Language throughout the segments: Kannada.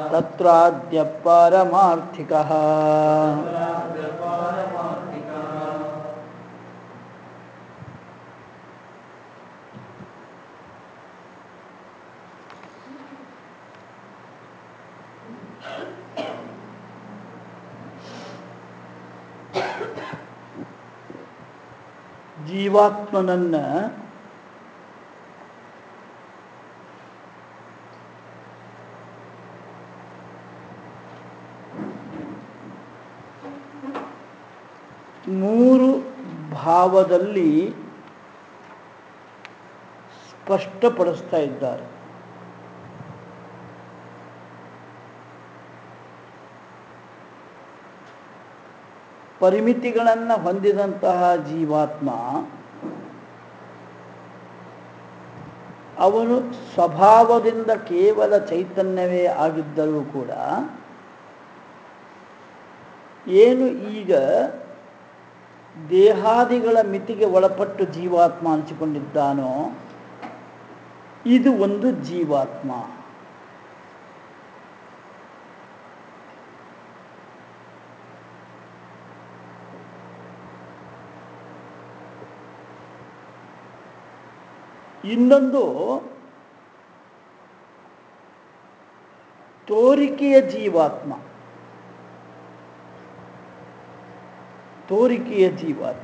ತತ್ರಾದ್ಯ ಪಾರಮಾರ್ಥಿಕ ಜೀವಾತ್ಮನನ್ನ ಮೂರು ಭಾವದಲ್ಲಿ ಸ್ಪಷ್ಟಪಡಿಸ್ತಾ ಇದ್ದಾರೆ ಪರಿಮಿತಿಗಳನ್ನು ಹೊಂದಿದಂತಹ ಜೀವಾತ್ಮ ಅವನು ಸ್ವಭಾವದಿಂದ ಕೇವಲ ಚೈತನ್ಯವೇ ಆಗಿದ್ದರೂ ಕೂಡ ಏನು ಈಗ ದೇಹಾದಿಗಳ ಮಿತಿಗೆ ಒಳಪಟ್ಟು ಜೀವಾತ್ಮ ಅನಿಸಿಕೊಂಡಿದ್ದಾನೋ ಇದು ಒಂದು ಜೀವಾತ್ಮ ಇನ್ನೊಂದು ತೋರಿಕೆಯ ಜೀವಾತ್ಮ ತೋರಿಕೆಯ ಜೀವಾತ್ಮ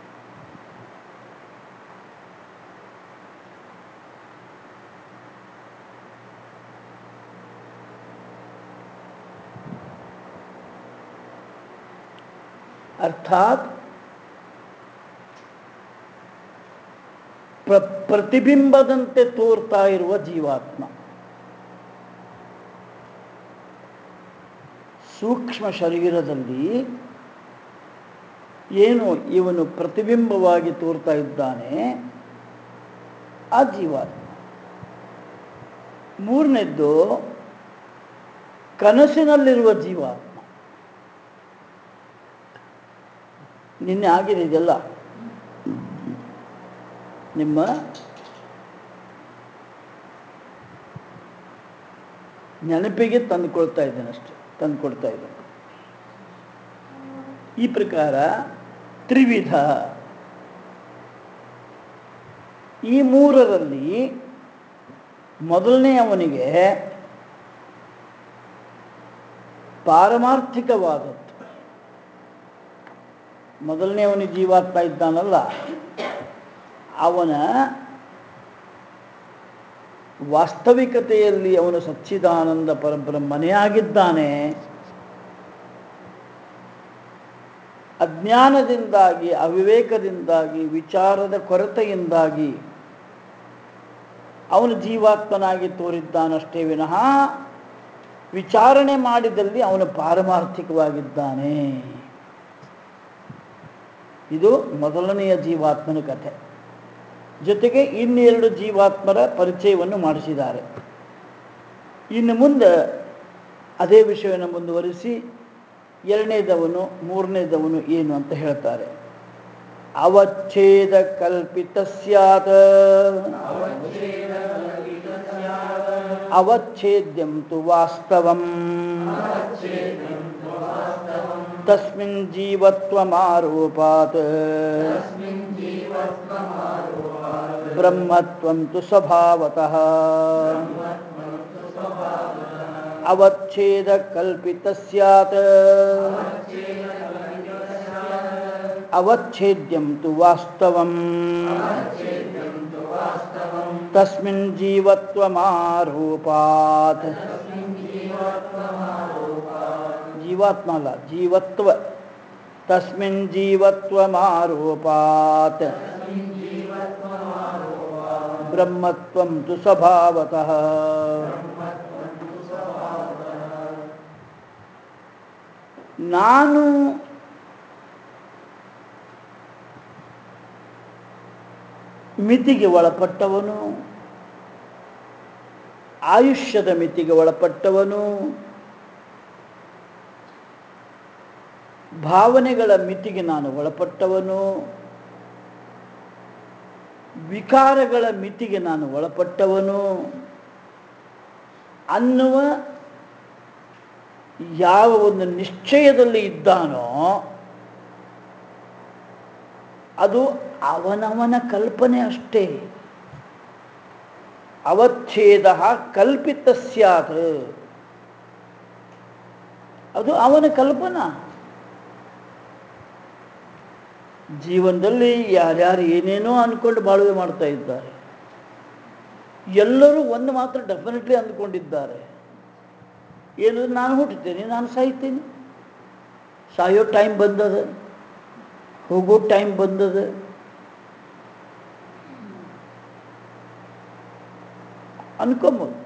ಅರ್ಥಾತ್ ಪ್ರ ಪ್ರತಿಬಿಂಬದಂತೆ ತೋರ್ತಾ ಇರುವ ಜೀವಾತ್ಮ ಸೂಕ್ಷ್ಮ ಶರೀರದಲ್ಲಿ ಏನು ಇವನು ಪ್ರತಿಬಿಂಬವಾಗಿ ತೋರ್ತಾ ಇದ್ದಾನೆ ಆ ಜೀವಾತ್ಮ ಮೂರನೇದ್ದು ಕನಸಿನಲ್ಲಿರುವ ಜೀವಾತ್ಮ ನಿನ್ನೆ ಆಗಿದೆ ಇದೆಲ್ಲ ನಿಮ್ಮ ನೆನಪಿಗೆ ತಂದುಕೊಳ್ತಾ ಇದ್ದೇನೆ ಅಷ್ಟೆ ತಂದುಕೊಡ್ತಾ ಇದ್ದೇನೆ ಈ ಪ್ರಕಾರ ತ್ರಿವಿಧ ಈ ಮೂರರಲ್ಲಿ ಮೊದಲನೇ ಅವನಿಗೆ ಪಾರಮಾರ್ಥಿಕವಾದದ್ದು ಮೊದಲನೇ ಅವನಿಗೆ ಜೀವಾತ್ಮ ಇದ್ದಾನಲ್ಲ ಅವನ ವಾಸ್ತವಿಕತೆಯಲ್ಲಿ ಅವನು ಸಚ್ಚಿದಾನಂದ ಪರಬ್ರಹ್ಮನೇ ಆಗಿದ್ದಾನೆ ಅಜ್ಞಾನದಿಂದಾಗಿ ಅವಿವೇಕದಿಂದಾಗಿ ವಿಚಾರದ ಕೊರತೆಯಿಂದಾಗಿ ಅವನು ಜೀವಾತ್ಮನಾಗಿ ತೋರಿದ್ದಾನಷ್ಟೇ ವಿನಃ ವಿಚಾರಣೆ ಮಾಡಿದಲ್ಲಿ ಅವನು ಪಾರಮಾರ್ಥಿಕವಾಗಿದ್ದಾನೆ ಇದು ಮೊದಲನೆಯ ಜೀವಾತ್ಮನ ಕಥೆ ಜೊತೆಗೆ ಇನ್ನೆರಡು ಜೀವಾತ್ಮರ ಪರಿಚಯವನ್ನು ಮಾಡಿಸಿದ್ದಾರೆ ಇನ್ನು ಮುಂದೆ ಅದೇ ವಿಷಯವನ್ನು ಮುಂದುವರಿಸಿ ಎರಡನೇದವನು ಮೂರನೇದವನು ಏನು ಅಂತ ಹೇಳ್ತಾರೆ ಅವಚ್ಛೇದ ಕಲ್ಪಿತ ಸ್ಯಾತ್ ಅವಚ್ಛೇದ್ಯಂ ತು ವಾಸ್ತವಂ ತಸ್ಮಿನ್ ಜೀವತ್ವಮಾರೋಪಾತ್ ಬ್ರಹ್ಮತ್ವಂ ತು ಸ್ವಭಾವತಃ ಅವಚ್ಛೇದ ಕಲ್ಪಿತ ಸ್ಯಾತ್ ಅವಚ್ಛೇದ್ಯಂ ತು ವಾಸ್ತವಂ ತಸ್ಮಿನ್ ಜೀವತ್ವಮಾರೋಪಾತ್ ಜೀವಾತ್ಮ ಅಲ್ಲ ಜೀವತ್ವ ತಸ್ಮಿನ್ ಜೀವತ್ವಮಾರೋಪಾತ್ ಬ್ರಹ್ಮತ್ವಂ ತು ಸ್ವಭಾವತಃ ನಾನು ಮಿತಿಗೆ ಒಳಪಟ್ಟವನು ಆಯುಷ್ಯದ ಮಿತಿಗೆ ಒಳಪಟ್ಟವನು ಭಾವನೆಗಳ ಮಿತಿಗೆ ನಾನು ಒಳಪಟ್ಟವನು ವಿಕಾರಗಳ ಮಿತಿಗೆ ನಾನು ಒಳಪಟ್ಟವನು ಅನ್ನುವ ಯಾವ ಒಂದು ನಿಶ್ಚಯದಲ್ಲಿ ಇದ್ದಾನೋ ಅದು ಅವನವನ ಕಲ್ಪನೆ ಅಷ್ಟೇ ಅವಚ್ಛೇದ ಕಲ್ಪಿತ ಸ್ಯಾತ್ ಅದು ಅವನ ಕಲ್ಪನಾ ಜೀವನದಲ್ಲಿ ಯಾರ್ಯಾರು ಏನೇನೋ ಅಂದ್ಕೊಂಡು ಬಾಳ್ವೆ ಮಾಡ್ತಾ ಇದ್ದಾರೆ ಎಲ್ಲರೂ ಒಂದು ಮಾತ್ರ ಡೆಫಿನೆಟ್ಲಿ ಅಂದ್ಕೊಂಡಿದ್ದಾರೆ ಏನಂದ್ರೆ ನಾನು ಹುಟ್ಟುತ್ತೇನೆ ನಾನು ಸಾಯ್ತೇನೆ ಸಾಯೋ ಟೈಮ್ ಬಂದದ ಹೋಗೋ ಟೈಮ್ ಬಂದದ ಅನ್ಕೊಂಬೋದು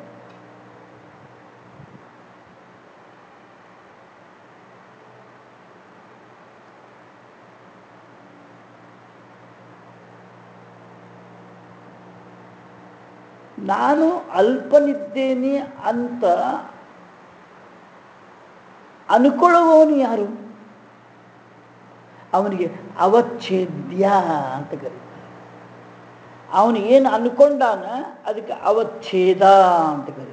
ನಾನು ಅಲ್ಪನಿದ್ದೇನೆ ಅಂತ ಅನ್ಕೊಳ್ಳುವವನು ಯಾರು ಅವನಿಗೆ ಅವಚ್ಛೇದ್ಯ ಅಂತ ಕರೀತಾರೆ ಅವನು ಏನು ಅನ್ಕೊಂಡಾನ ಅದಕ್ಕೆ ಅವಚ್ಛೇದ ಅಂತ ಕರೀತಾರೆ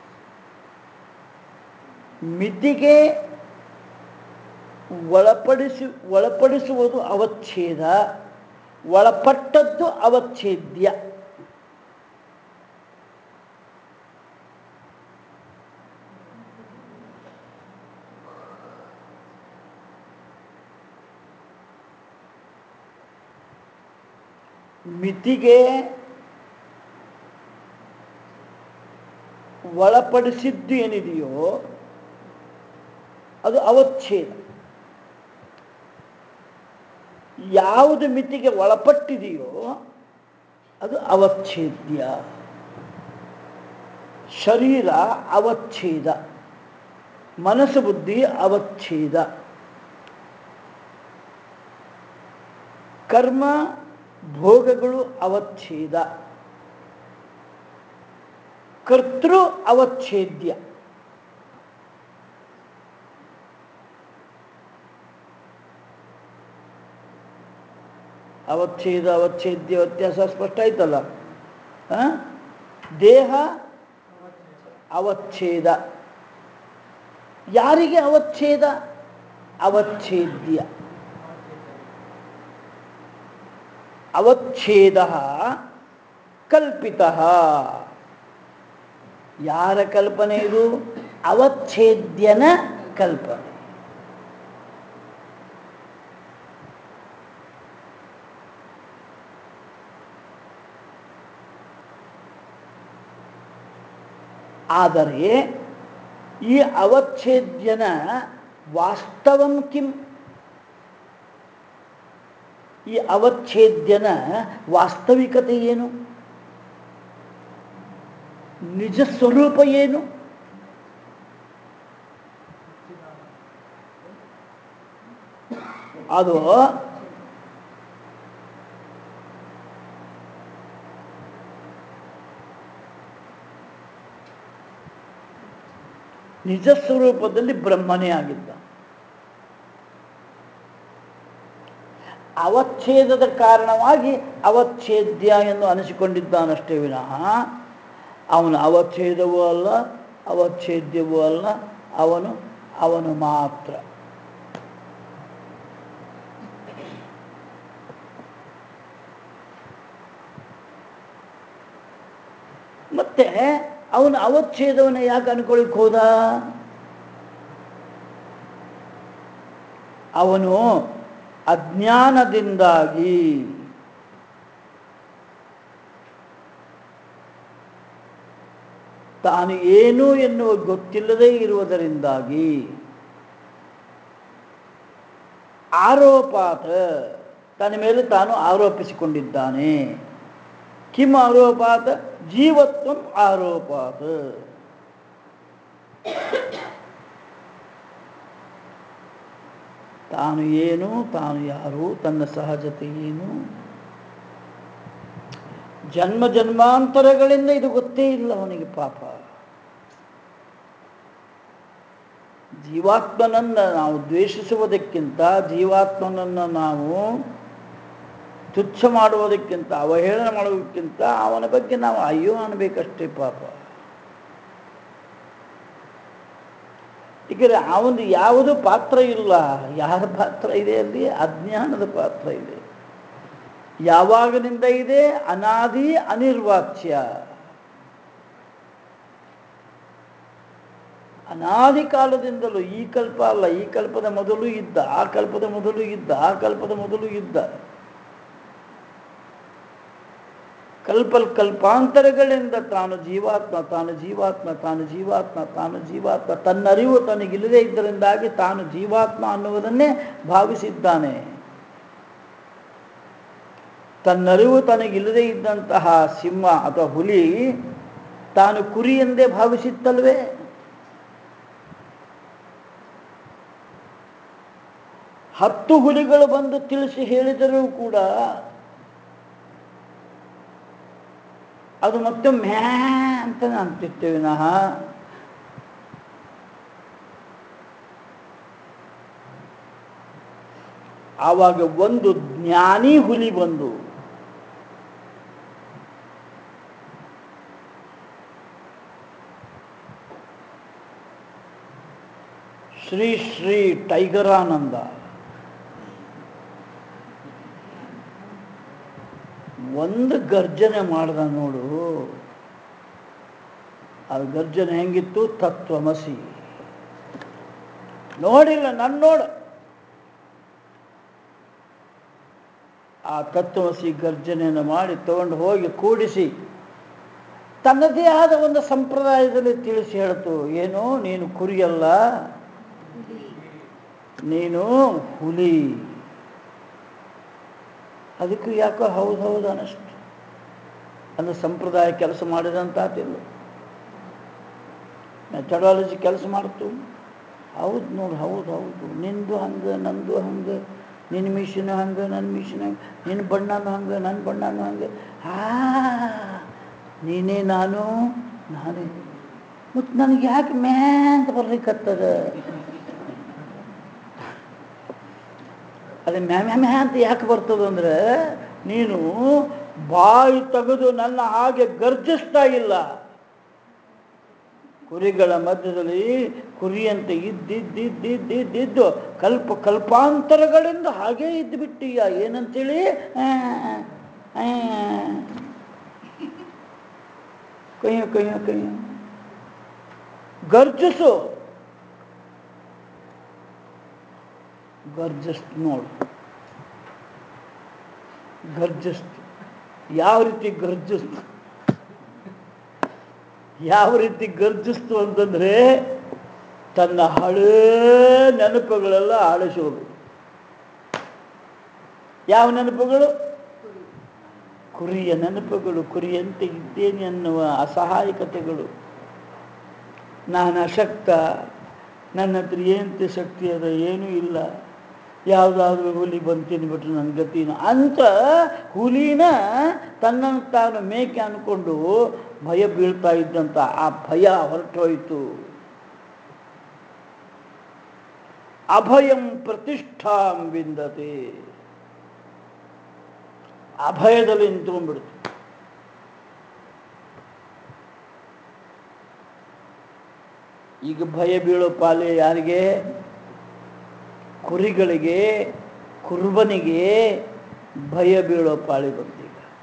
ಮಿತಿಗೆ ಒಳಪಡಿಸಿ ಒಳಪಡಿಸುವುದು ಅವಚ್ಛೇದ ಒಳಪಟ್ಟದ್ದು ಅವಚ್ಛೇದ್ಯ ಮಿತಿಗೆ ಒಳಪಡಿಸಿದ್ದು ಏನಿದೆಯೋ ಅದು ಅವಚ್ಛೇದ ಯಾವುದು ಮಿತಿಗೆ ಒಳಪಟ್ಟಿದೆಯೋ ಅದು ಅವಚ್ಛೇದ್ಯ ಶರೀರ ಅವಚ್ಛೇದ ಮನಸ್ಸು ಬುದ್ಧಿ ಅವಚ್ಛೇದ ಕರ್ಮ ಭೋಗಗಳು ಅವಚ್ಛೇದ ಕರ್ತೃ ಅವಚ್ಛೇದ್ಯ ಅವಚ್ಛೇದ ಅವಚ್ಛೇದ್ಯ ವ್ಯತ್ಯಾಸ ಸ್ಪಷ್ಟ ಆಯ್ತಲ್ಲ ಆ? ದೇಹ ಅವಚ್ಛೇದ ಯಾರಿಗೆ ಅವಚ್ಛೇದ ಅವಚ್ಛೇದ್ಯ ಅವಚ್ಛೇದ ಕಲ್ಪಿತ ಯಾರ ಕಲ್ಪನೆ ಇದು ಅವಚ್ಛೇದ್ಯನ ಕಲ್ಪನೆ ಆದರೆ ಈ ಅವಚ್ಛೇದ್ಯನ ವಾಸ್ತವಂ ಕಿಂ ಈ ಅವಚ್ಛೇದ್ಯನ ವಾಸ್ತವಿಕತೆ ಏನು ನಿಜ ಸ್ವರೂಪ ಏನು ಅದು ನಿಜ ಸ್ವರೂಪದಲ್ಲಿ ಬ್ರಹ್ಮನೇ ಆಗಿದ್ದ ಅವಚ್ಛೇದದ ಕಾರಣವಾಗಿ ಅವಚ್ಛೇದ್ಯ ಎಂದು ಅನಿಸಿಕೊಂಡಿದ್ದಾನಷ್ಟೇ ವಿನಃ ಅವನು ಅವಚ್ಛೇದವೂ ಅಲ್ಲ ಅವಚ್ಛೇದ್ಯವೂ ಅಲ್ಲ ಅವನು ಅವನು ಮಾತ್ರ ಮತ್ತೆ ಅವನು ಅವಚ್ಛೇದವನ್ನು ಯಾಕೆ ಅನ್ಕೊಳಿಕ್ ಹೋದ ಅವನು ಅಜ್ಞಾನದಿಂದಾಗಿ ತಾನು ಏನು ಎನ್ನುವ ಗೊತ್ತಿಲ್ಲದೇ ಇರುವುದರಿಂದಾಗಿ ಆರೋಪಾತ ತನ್ನ ಮೇಲೆ ತಾನು ಆರೋಪಿಸಿಕೊಂಡಿದ್ದಾನೆ ಕಿಮ್ ಆರೋಪಾತ ಜೀವತ್ವ ಆರೋಪಾತ ತಾನು ಏನು ತಾನು ಯಾರು ತನ್ನ ಸಹಜತೆ ಏನು ಜನ್ಮ ಜನ್ಮಾಂತರಗಳಿಂದ ಇದು ಗೊತ್ತೇ ಇಲ್ಲ ಅವನಿಗೆ ಪಾಪ ಜೀವಾತ್ಮನನ್ನು ನಾವು ದ್ವೇಷಿಸುವುದಕ್ಕಿಂತ ಜೀವಾತ್ಮನನ್ನು ನಾವು ತುಚ್ಛ ಮಾಡುವುದಕ್ಕಿಂತ ಅವಹೇಳನ ಮಾಡುವುದಕ್ಕಿಂತ ಅವನ ಬಗ್ಗೆ ನಾವು ಅಯ್ಯೋ ಅನ್ನಬೇಕಷ್ಟೇ ಪಾಪ ಏಕೆಂದರೆ ಅವನು ಯಾವುದು ಪಾತ್ರ ಇಲ್ಲ ಯಾರ ಪಾತ್ರ ಇದೆ ಅಲ್ಲಿ ಅಜ್ಞಾನದ ಪಾತ್ರ ಇದೆ ಯಾವಾಗಿನಿಂದ ಇದೆ ಅನಾದಿ ಅನಿರ್ವಾಚ್ಯ ಅನಾದಿ ಕಾಲದಿಂದಲೂ ಈ ಕಲ್ಪ ಅಲ್ಲ ಈ ಕಲ್ಪದ ಮೊದಲು ಇದ್ದ ಆ ಕಲ್ಪದ ಮೊದಲು ಇದ್ದ ಆ ಕಲ್ಪದ ಮೊದಲು ಇದ್ದ ಕಲ್ಪಲ್ ಕಲ್ಪಾಂತರಗಳಿಂದ ತಾನು ಜೀವಾತ್ಮ ತಾನು ಜೀವಾತ್ಮ ತಾನು ಜೀವಾತ್ಮ ತಾನು ಜೀವಾತ್ಮ ತನ್ನರಿವು ತನಗಿಲ್ಲದೆ ಇದ್ದರಿಂದಾಗಿ ತಾನು ಜೀವಾತ್ಮ ಅನ್ನುವುದನ್ನೇ ಭಾವಿಸಿದ್ದಾನೆ ತನ್ನರಿವು ತನಗಿಲ್ಲದೆ ಇದ್ದಂತಹ ಸಿಂಹ ಅಥವಾ ಹುಲಿ ತಾನು ಕುರಿ ಎಂದೇ ಭಾವಿಸಿತ್ತಲ್ವೇ ಹತ್ತು ಹುಲಿಗಳು ಬಂದು ತಿಳಿಸಿ ಹೇಳಿದರೂ ಕೂಡ ಅದು ಮತ್ತೆ ಮ್ಯಾ ಅಂತ ಅಂತಿರ್ತೇವೆ ವಿನಃ ಆವಾಗ ಒಂದು ಜ್ಞಾನಿ ಹುಲಿ ಬಂದು ಶ್ರೀ ಶ್ರೀ ಟೈಗರಾನಂದ ಒಂದು ಗರ್ಜನೆ ಮಾಡ್ದ ನೋಡು ಅದು ಗರ್ಜನೆ ಹೆಂಗಿತ್ತು ತತ್ವಮಸಿ ನೋಡಿಲ್ಲ ನನ್ನ ನೋಡು ಆ ತತ್ವಮಸಿ ಗರ್ಜನೆಯನ್ನು ಮಾಡಿ ತಗೊಂಡು ಹೋಗಿ ಕೂಡಿಸಿ ತನ್ನದೇ ಆದ ಒಂದು ಸಂಪ್ರದಾಯದಲ್ಲಿ ತಿಳಿಸಿ ಹೇಳ್ತು ಏನು ನೀನು ಕುರಿಯಲ್ಲ ನೀನು ಹುಲಿ ಅದಕ್ಕೂ ಯಾಕೋ ಹೌದು ಹೌದು ಅನ್ನಿಸ್ತು ಅಂದ್ರೆ ಸಂಪ್ರದಾಯ ಕೆಲಸ ಮಾಡಿದಂತಾತಿಲ್ಲ ಮೆಥಡಾಲಜಿ ಕೆಲಸ ಮಾಡ್ತು ಹೌದು ನೋಡಿ ಹೌದು ಹೌದು ನಿಂದು ಹಂಗೆ ನಂದು ಹಂಗೆ ನಿನ್ನ ಮಿಷಿನ್ ಹಂಗೆ ನನ್ನ ಮಿಷಿನ್ ಹಂಗೆ ನಿನ್ನ ಬಣ್ಣನೂ ಹಂಗೆ ನನ್ನ ಬಣ್ಣನೂ ಹಂಗೆ ಆ ನೀನೇ ನಾನು ನಾನೇ ಮತ್ತು ನನಗೆ ಯಾಕೆ ಮ್ಯಾ ಅಂತ ಬರ್ಲಿಕ್ಕತ್ತದ ಅದೇ ಮ್ಯಾ ಮ್ಯಾ ಮ್ಯಾ ಅಂತ ಯಾಕೆ ಬರ್ತದಂದ್ರೆ ನೀನು ಬಾಯಿ ತೆಗೆದು ನನ್ನ ಹಾಗೆ ಗರ್ಜಿಸ್ತಾ ಇಲ್ಲ ಕುರಿಗಳ ಮಧ್ಯದಲ್ಲಿ ಕುರಿಯಂತೆ ಇದ್ದಿದ್ದಿದ್ದಿದ್ದಿದ್ದು ಕಲ್ಪ ಕಲ್ಪಾಂತರಗಳಿಂದ ಹಾಗೇ ಇದ್ದು ಬಿಟ್ಟೀಯ ಏನಂತೇಳಿ ಆ, ಆ, ಕೈಯ ಕೈಯ ಕೈಯ ಗರ್ಜಿಸು ಗರ್ಜಿಸ್ತು ನೋಡು ಗರ್ಜಿಸ್ತು ಯಾವ ರೀತಿ ಗರ್ಜಿಸ್ತು ಯಾವ ರೀತಿ ಗರ್ಜಿಸ್ತು ಅಂತಂದ್ರೆ ತನ್ನ ಹಳೇ ನೆನಪುಗಳೆಲ್ಲ ಆಳಿಸೋದು ಯಾವ ನೆನಪುಗಳು ಕುರಿಯ ನೆನಪುಗಳು ಕುರಿಯಂತೆ ಇದ್ದೇನೆ ಅನ್ನುವ ಅಸಹಾಯಕತೆಗಳು ನಾನು ಅಶಕ್ತ ನನ್ನ ಹತ್ರ ಏನಂತೆ ಶಕ್ತಿ ಅದ ಏನೂ ಇಲ್ಲ ಯಾವುದಾದ್ರೂ ಹುಲಿ ಬಂದು ತಿಂದ್ಬಿಟ್ರೆ ನನ್ನ ಗತಿನ ಅಂತ ಹುಲಿನ ತನ್ನನ್ನು ತಾನು ಮೇಕೆ ಅಂದ್ಕೊಂಡು ಭಯ ಬೀಳ್ತಾ ಇದ್ದಂಥ ಆ ಭಯ ಹೊರಟೋಯ್ತು ಅಭಯಂ ಪ್ರತಿಷ್ಠಾಂ ವಿಂದತೆ ಅಭಯದಲ್ಲಿ ನಿಂತ್ಕೊಂಡ್ಬಿಡ್ತು ಈಗ ಭಯ ಬೀಳೋ ಪಾಲೆ ಯಾರಿಗೆ ಕುರಿಗಳಿಗೆ ಕುರುಬನಿಗೆ ಭಯ ಬೀಳೋ ಪಾಳಿ ಬಂತೀಗ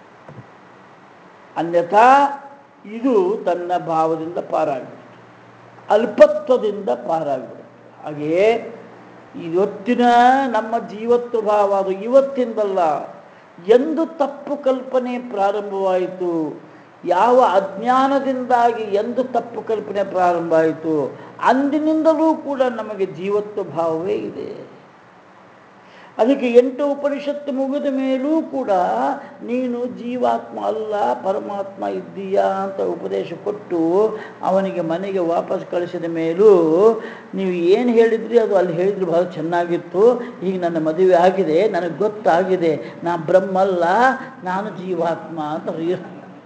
ಅನ್ಯಥಾ ಇದು ತನ್ನ ಭಾವದಿಂದ ಪಾರಾಗ್ಬಿಡ್ತು ಅಲ್ಪತ್ವದಿಂದ ಪಾರಾಗ್ಬಿಡುತ್ತೆ ಹಾಗೆಯೇ ಇವತ್ತಿನ ನಮ್ಮ ಜೀವತ್ವ ಭಾವ ಅದು ಇವತ್ತಿಂದಲ್ಲ ಎಂದು ತಪ್ಪು ಕಲ್ಪನೆ ಪ್ರಾರಂಭವಾಯಿತು ಯಾವ ಅಜ್ಞಾನದಿಂದಾಗಿ ಎಂದು ತಪ್ಪು ಕಲ್ಪನೆ ಪ್ರಾರಂಭ ಆಯಿತು ಅಂದಿನಿಂದಲೂ ಕೂಡ ನಮಗೆ ಜೀವತ್ವ ಭಾವವೇ ಇದೆ ಅದಕ್ಕೆ ಎಂಟು ಉಪನಿಷತ್ತು ಮುಗಿದ ಮೇಲೂ ಕೂಡ ನೀನು ಜೀವಾತ್ಮ ಅಲ್ಲ ಪರಮಾತ್ಮ ಇದ್ದೀಯಾ ಅಂತ ಉಪದೇಶ ಕೊಟ್ಟು ಅವನಿಗೆ ಮನೆಗೆ ವಾಪಸ್ ಕಳಿಸಿದ ಮೇಲೂ ನೀವು ಏನು ಹೇಳಿದ್ರಿ ಅದು ಅಲ್ಲಿ ಹೇಳಿದ್ರು ಬಹಳ ಚೆನ್ನಾಗಿತ್ತು ಈಗ ನನ್ನ ಮದುವೆ ಆಗಿದೆ ನನಗೆ ಗೊತ್ತಾಗಿದೆ ನಾ ಬ್ರಹ್ಮಲ್ಲ ನಾನು ಜೀವಾತ್ಮ ಅಂತ ರಿಯ-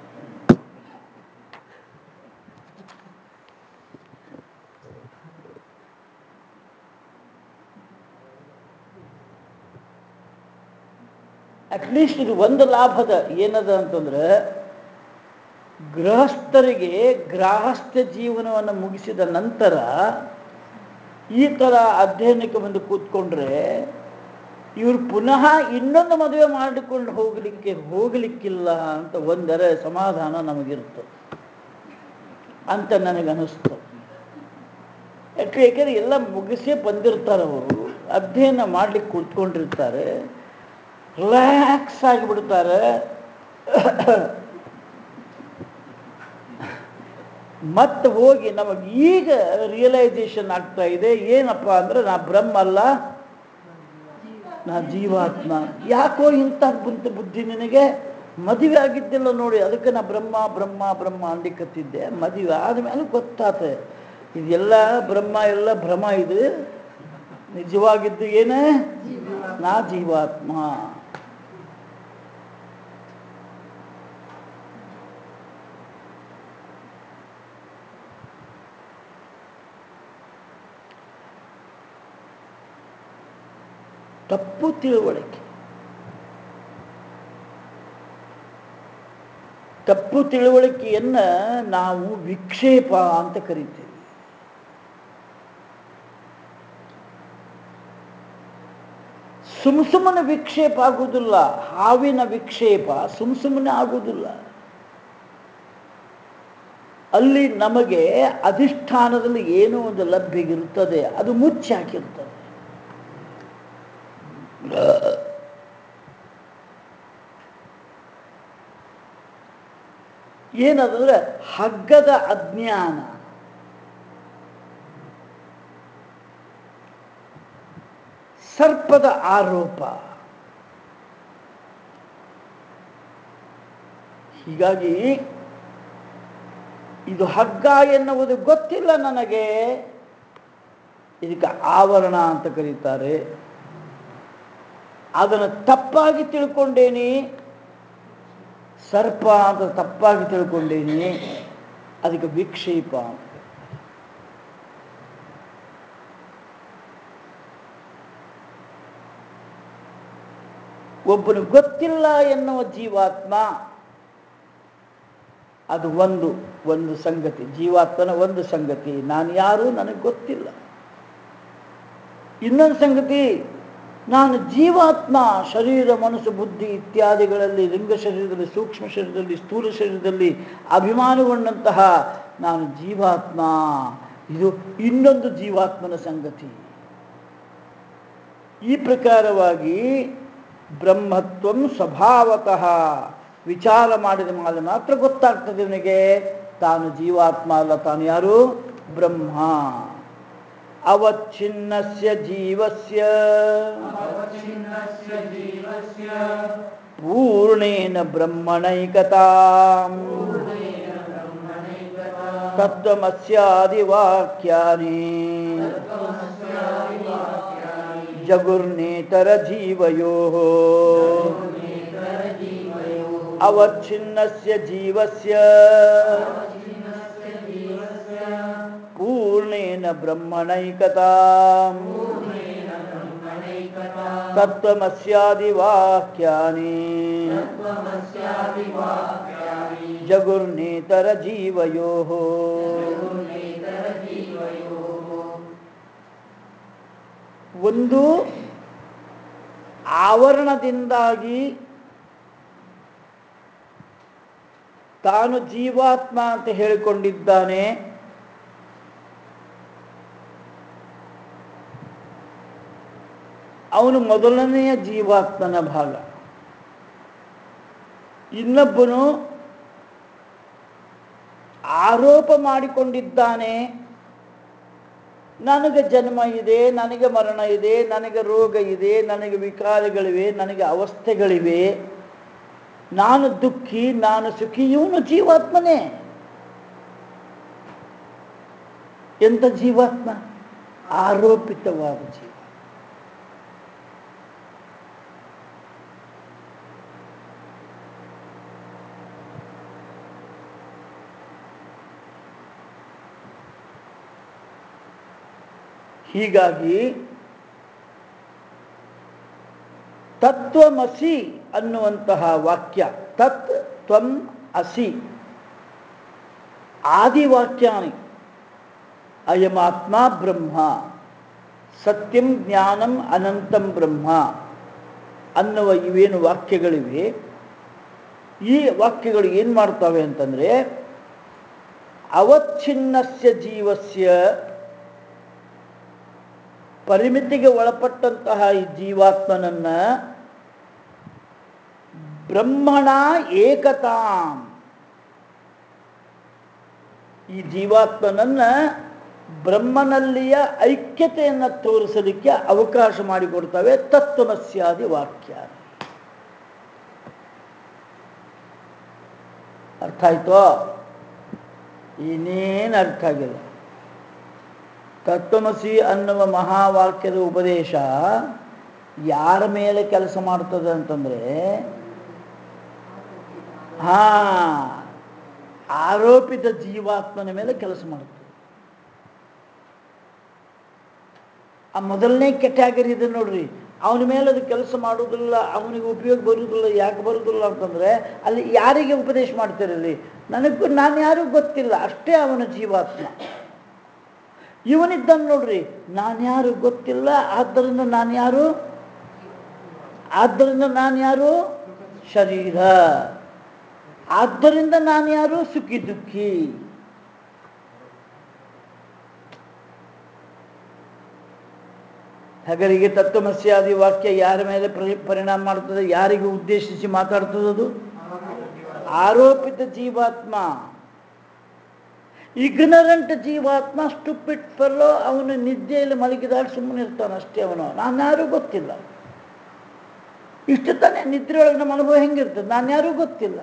ಅಟ್ಲೀಸ್ಟ್ ಇದು ಒಂದು ಲಾಭದ ಏನದ ಅಂತಂದ್ರೆ ಗೃಹಸ್ಥರಿಗೆ ಗೃಹಸ್ಥ ಜೀವನವನ್ನು ಮುಗಿಸಿದ ನಂತರ ಈ ಥರ ಅಧ್ಯಯನಕ್ಕೆ ಬಂದು ಕೂತ್ಕೊಂಡ್ರೆ ಇವರು ಪುನಃ ಇನ್ನೊಂದು ಮದುವೆ ಮಾಡಿಕೊಂಡು ಹೋಗಲಿಕ್ಕೆ ಹೋಗಲಿಕ್ಕಿಲ್ಲ ಅಂತ ಒಂದರ ಸಮಾಧಾನ ನಮಗಿರುತ್ತೆ ಅಂತ ನನಗನ್ನಿಸ್ತು ಯಾಕೆ ಯಾಕೆಂದ್ರೆ ಎಲ್ಲ ಮುಗಿಸೇ ಬಂದಿರ್ತಾರೆ ಅವರು ಅಧ್ಯಯನ ಮಾಡ್ಲಿಕ್ಕೆ ಕೂತ್ಕೊಂಡಿರ್ತಾರೆ ರಿಲ್ಯಾಕ್ಸ್ ಆಗಿಬಿಡ್ತಾರೆ ಮತ್ತೆ ಹೋಗಿ ನಮಗೆ ಈಗ ರಿಯಲೈಸೇಷನ್ ಆಗ್ತಾ ಇದೆ ಏನಪ್ಪ ಅಂದ್ರೆ ನಾ ಬ್ರಹ್ಮ ಅಲ್ಲ ನಾ ಜೀವಾತ್ಮ ಯಾಕೋ ಇಂಥ ಬಂತು ಬುದ್ಧಿ ನಿನಗೆ ಮದುವೆ ಆಗಿದ್ದಿಲ್ಲ ನೋಡಿ ಅದಕ್ಕೆ ನಾ ಬ್ರಹ್ಮ ಬ್ರಹ್ಮ ಬ್ರಹ್ಮ ಅಂದಿಕತ್ತಿದ್ದೆ ಮದುವೆ ಆದಮೇಲೆ ಗೊತ್ತಾತ ಇದೆಲ್ಲ ಬ್ರಹ್ಮ ಎಲ್ಲ ಭ್ರಮ ಇದು ನಿಜವಾಗಿದ್ದು ಏನೇ ನಾ ಜೀವಾತ್ಮ ತಪ್ಪು ತಿಳುವಳಿಕೆ ತಪ್ಪು ತಿಳುವಳಿಕೆಯನ್ನ ನಾವು ವಿಕ್ಷೇಪ ಅಂತ ಕರಿತೀವಿ ಸುಮ್ ಸುಮ್ಮನೆ ವಿಕ್ಷೇಪ ಆಗುವುದಿಲ್ಲ ಹಾವಿನ ವಿಕ್ಷೇಪ ಸುಮ್ ಸುಮ್ಮನೆ ಆಗುವುದಿಲ್ಲ ಅಲ್ಲಿ ನಮಗೆ ಅಧಿಷ್ಠಾನದಲ್ಲಿ ಏನೋ ಒಂದು ಲಭ್ಯ ಇರುತ್ತದೆ ಅದು ಮುಚ್ಚಿ ಹಾಕಿರ್ತದೆ ಏನದಂದ್ರೆ ಹಗ್ಗದ ಅಜ್ಞಾನ ಸರ್ಪದ ಆರೋಪ ಹೀಗಾಗಿ ಇದು ಹಗ್ಗ ಎನ್ನುವುದು ಗೊತ್ತಿಲ್ಲ ನನಗೆ ಇದಕ್ಕೆ ಆವರಣ ಅಂತ ಕರೀತಾರೆ ಅದನ್ನು ತಪ್ಪಾಗಿ ತಿಳ್ಕೊಂಡೇನಿ ಸರ್ಪ ಅಂತ ತಪ್ಪಾಗಿ ತಿಳ್ಕೊಂಡೇನಿ ಅದಕ್ಕೆ ವಿಕ್ಷೇಪ ಅಂತ ಒಬ್ಬನು ಗೊತ್ತಿಲ್ಲ ಎನ್ನುವ ಜೀವಾತ್ಮ ಅದು ಒಂದು ಒಂದು ಸಂಗತಿ ಜೀವಾತ್ಮನ ಒಂದು ಸಂಗತಿ ನಾನು ಯಾರು ನನಗೆ ಗೊತ್ತಿಲ್ಲ ಇನ್ನೊಂದು ಸಂಗತಿ ನಾನು ಜೀವಾತ್ಮ ಶರೀರ ಮನಸ್ಸು ಬುದ್ಧಿ ಇತ್ಯಾದಿಗಳಲ್ಲಿ ಲಿಂಗ ಶರೀರದಲ್ಲಿ ಸೂಕ್ಷ್ಮ ಶರೀರದಲ್ಲಿ ಸ್ಥೂಲ ಶರೀರದಲ್ಲಿ ಅಭಿಮಾನಗೊಂಡಂತಹ ನಾನು ಜೀವಾತ್ಮ ಇದು ಇನ್ನೊಂದು ಜೀವಾತ್ಮನ ಸಂಗತಿ ಈ ಪ್ರಕಾರವಾಗಿ ಬ್ರಹ್ಮತ್ವಂ ಸ್ವಭಾವತಃ ವಿಚಾರ ಮಾಡಿದ ಮೇಲೆ ಮಾತ್ರ ಗೊತ್ತಾಗ್ತದೆ ಇವನಿಗೆ ತಾನು ಜೀವಾತ್ಮ ಅಲ್ಲ ತಾನು ಯಾರು ಬ್ರಹ್ಮ ಅವಚ್ಛಿನ್ನಸ್ಯ ಜೀವಸ್ಯ ಅವಚ್ಛಿನ್ನಸ್ಯ ಜೀವಸ್ಯ ಪೂರ್ಣೇನ ಬ್ರಹ್ಮಣೈಕತಾ ಪೂರ್ಣೇನ ಬ್ರಹ್ಮಣೈಕತಾ ತತ್ವಮಸ್ಯಾದಿವಾಕ್ಯಾನಿ ತತ್ವಮಸ್ಯಾದಿವಾಕ್ಯಾನಿ ಜಗುರ್ನೇತರ ಜೀವಯೋ ನೇತರಜೀವಯೋಃ ಅವಚ್ಛಿನ್ನಸ್ಯ ಜೀವಸ್ಯ ಅವಚ್ಛಿನ್ನಸ್ಯ ಜೀವಸ್ಯ ಪೂರ್ಣೇನ ಬ್ರಹ್ಮಣೈಕತಾ ಪೂರ್ಣೇನ ಬ್ರಹ್ಮಣೈಕತಾ ತತ್ವಮಸ್ಯಾದಿವಾಕ್ಯಾನಿ ತತ್ವಮಸ್ಯಾದಿವಾಕ್ಯಾನಿ ಜಗುರ್ನೇತರ ಜೀವಯೋ ನೇತರಜೀವಯೋಃ ಒಂದು ಆವರಣದಿಂದಾಗಿ ತಾನು ಜೀವಾತ್ಮ ಅಂತ ಹೇಳಿಕೊಂಡಿದ್ದಾನೆ ಅವನು ಮೊದಲನೆಯ ಜೀವಾತ್ಮನ ಭಾಗ ಇನ್ನೊಬ್ಬನು ಆರೋಪ ಮಾಡಿಕೊಂಡಿದ್ದಾನೆ ನನಗೆ ಜನ್ಮ ಇದೆ ನನಗೆ ಮರಣ ಇದೆ ನನಗೆ ರೋಗ ಇದೆ ನನಗೆ ವಿಕಾರಗಳಿವೆ ನನಗೆ ಅವಸ್ಥೆಗಳಿವೆ ನಾನು ದುಃಖಿ ನಾನು ಸುಖಿ ಇವನು ಜೀವಾತ್ಮನೇ ಎಂಥ ಜೀವಾತ್ಮ ಆರೋಪಿತವಾದ ಜೀವ ಹೀಗಾಗಿ ತತ್ವಮಸಿ ಅನ್ನುವಂತಹ ವಾಕ್ಯ ತತ್ ತ್ವಂ ಅಸಿ ಆದಿವಾಕ್ಯಾನಿ ಅಯಮಾತ್ಮ ಬ್ರಹ್ಮ ಸತ್ಯಂ ಜ್ಞಾನಂ ಅನಂತಂ ಬ್ರಹ್ಮ ಅನ್ನುವ ಇವೇನು ವಾಕ್ಯಗಳಿವೆ ಈ ವಾಕ್ಯಗಳು ಏನು ಮಾಡ್ತವೆ ಅಂತಂದರೆ ಅವಚ್ಛಿನ್ನಸ್ಯ ಜೀವಸ್ಯ ಪರಿಮಿತಿಗೆ ಒಳಪಟ್ಟಂತಹ ಈ ಜೀವಾತ್ಮನನ್ನ ಬ್ರಹ್ಮಣ ಏಕತಾಂ ಈ ಜೀವಾತ್ಮನನ್ನ ಬ್ರಹ್ಮನಲ್ಲಿಯ ಐಕ್ಯತೆಯನ್ನು ತೋರಿಸಲಿಕ್ಕೆ ಅವಕಾಶ ಮಾಡಿಕೊಡ್ತವೆ ತತ್ವಮಸ್ಯಾದಿ ವಾಕ್ಯ ಅರ್ಥ ಆಯ್ತೋ ಇನ್ನೇನು ಅರ್ಥ ಆಗಿಲ್ಲ ತತ್ವಮಸಿ ಅನ್ನುವ ಮಹಾವಾಕ್ಯದ ಉಪದೇಶ ಯಾರ ಮೇಲೆ ಕೆಲಸ ಮಾಡ್ತದೆ ಅಂತಂದ್ರೆ ಹಾ ಆರೋಪಿತ ಜೀವಾತ್ಮನ ಮೇಲೆ ಕೆಲಸ ಮಾಡ್ತದೆ ಆ ಮೊದಲನೇ ಕೆಟಗರಿ ಇದೆ ನೋಡ್ರಿ ಅವನ ಮೇಲೆ ಅದು ಕೆಲಸ ಮಾಡೋದಿಲ್ಲ ಅವನಿಗೆ ಉಪಯೋಗ ಬರುವುದಿಲ್ಲ ಯಾಕೆ ಬರುವುದಿಲ್ಲ ಅಂತಂದ್ರೆ ಅಲ್ಲಿ ಯಾರಿಗೆ ಉಪದೇಶ ಮಾಡ್ತಿರಲಿ ನನಗೂ ನಾನು ಯಾರಿಗೂ ಗೊತ್ತಿಲ್ಲ ಅಷ್ಟೇ ಅವನ ಜೀವಾತ್ಮ ಇವನಿದ್ದಾನೆ ನೋಡ್ರಿ ನಾನು ಯಾರು ಗೊತ್ತಿಲ್ಲ ಆದ್ದರಿಂದ ನಾನು ಯಾರು ಆದ್ದರಿಂದ ನಾನು ಯಾರು ಶರೀರ ಆದ್ದರಿಂದ ನಾನು ಯಾರು ಸುಖಿ ದುಃಖಿ ಹಾಗಾರಿಗೆ ತತ್ವಮಸ್ಯಾದಿ ವಾಕ್ಯ ಯಾರ ಮೇಲೆ ಪರಿ- ಪರಿಣಾಮ ಮಾಡ್ತದೆ ಯಾರಿಗೆ ಉದ್ದೇಶಿಸಿ ಮಾತಾಡ್ತದದು ಆರೋಪಿತ ಜೀವಾತ್ಮ ಇಗ್ನರೆಂಟ್ ಜೀವಾತ್ಮ ಸ್ಟುಪಿಟ್ ಫೆಲ್ಲೋ ಅವನು ನಿದ್ದೆಯಲ್ಲಿ ಮಲಗಿದಾಗ ಸುಮ್ಮನೆ ಇರ್ತಾನೆ ಅಷ್ಟೇ ಅವನು ನಾನು ಯಾರೂ ಗೊತ್ತಿಲ್ಲ ಇಷ್ಟು ತಾನೇ ನಿದ್ರೆಯೊಳಗೆ ನಮ್ಮ ಅನುಭವ ಹೆಂಗಿರ್ತದೆ ನಾನು ಯಾರೂ ಗೊತ್ತಿಲ್ಲ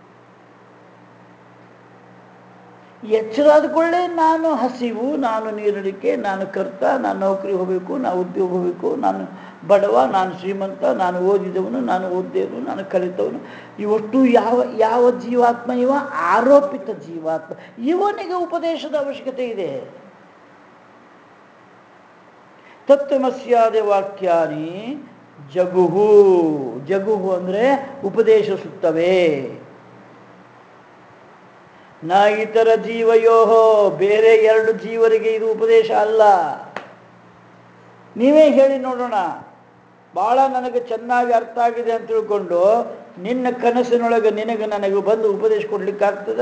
ಎಚ್ಚರಾದ ಕೂಡಲೇ ನಾನು ಹಸಿವು ನಾನು ನೀರಡಿಕೆ ನಾನು ಕರ್ತ ನಾನು ನೌಕರಿ ಹೋಗಬೇಕು ನಾನು ಉದ್ಯೋಗ ಹೋಗಬೇಕು ನಾನು ಬಡವ ನಾನು ಶ್ರೀಮಂತ ನಾನು ಓದಿದವನು ನಾನು ಓದಿದವನು ನಾನು ಕಲಿತವನು ಇವಷ್ಟು ಯಾವ ಯಾವ ಜೀವಾತ್ಮ ಇವ ಆರೋಪಿತ ಜೀವಾತ್ಮ ಇವನಿಗೆ ಉಪದೇಶದ ಅವಶ್ಯಕತೆ ಇದೆ ತತ್ವಮಸ್ಯಾದ ವಾಕ್ಯಾನಿ ಜಗುಹು ಜಗುಹು ಅಂದರೆ ಉಪದೇಶಿಸುತ್ತವೆ ನ ಇತರ ಜೀವಯೋಹೋ ಬೇರೆ ಎರಡು ಜೀವರಿಗೆ ಇದು ಉಪದೇಶ ಅಲ್ಲ ನೀವೇ ಹೇಳಿ ನೋಡೋಣ ಭಾಳ ನನಗೆ ಚೆನ್ನಾಗಿ ಅರ್ಥ ಆಗಿದೆ ಅಂತ ತಿಳ್ಕೊಂಡು ನಿನ್ನ ಕನಸಿನೊಳಗೆ ನಿನಗೆ ನನಗೆ ಬಂದು ಉಪದೇಶ ಕೊಡ್ಲಿಕ್ಕಾಗ್ತದ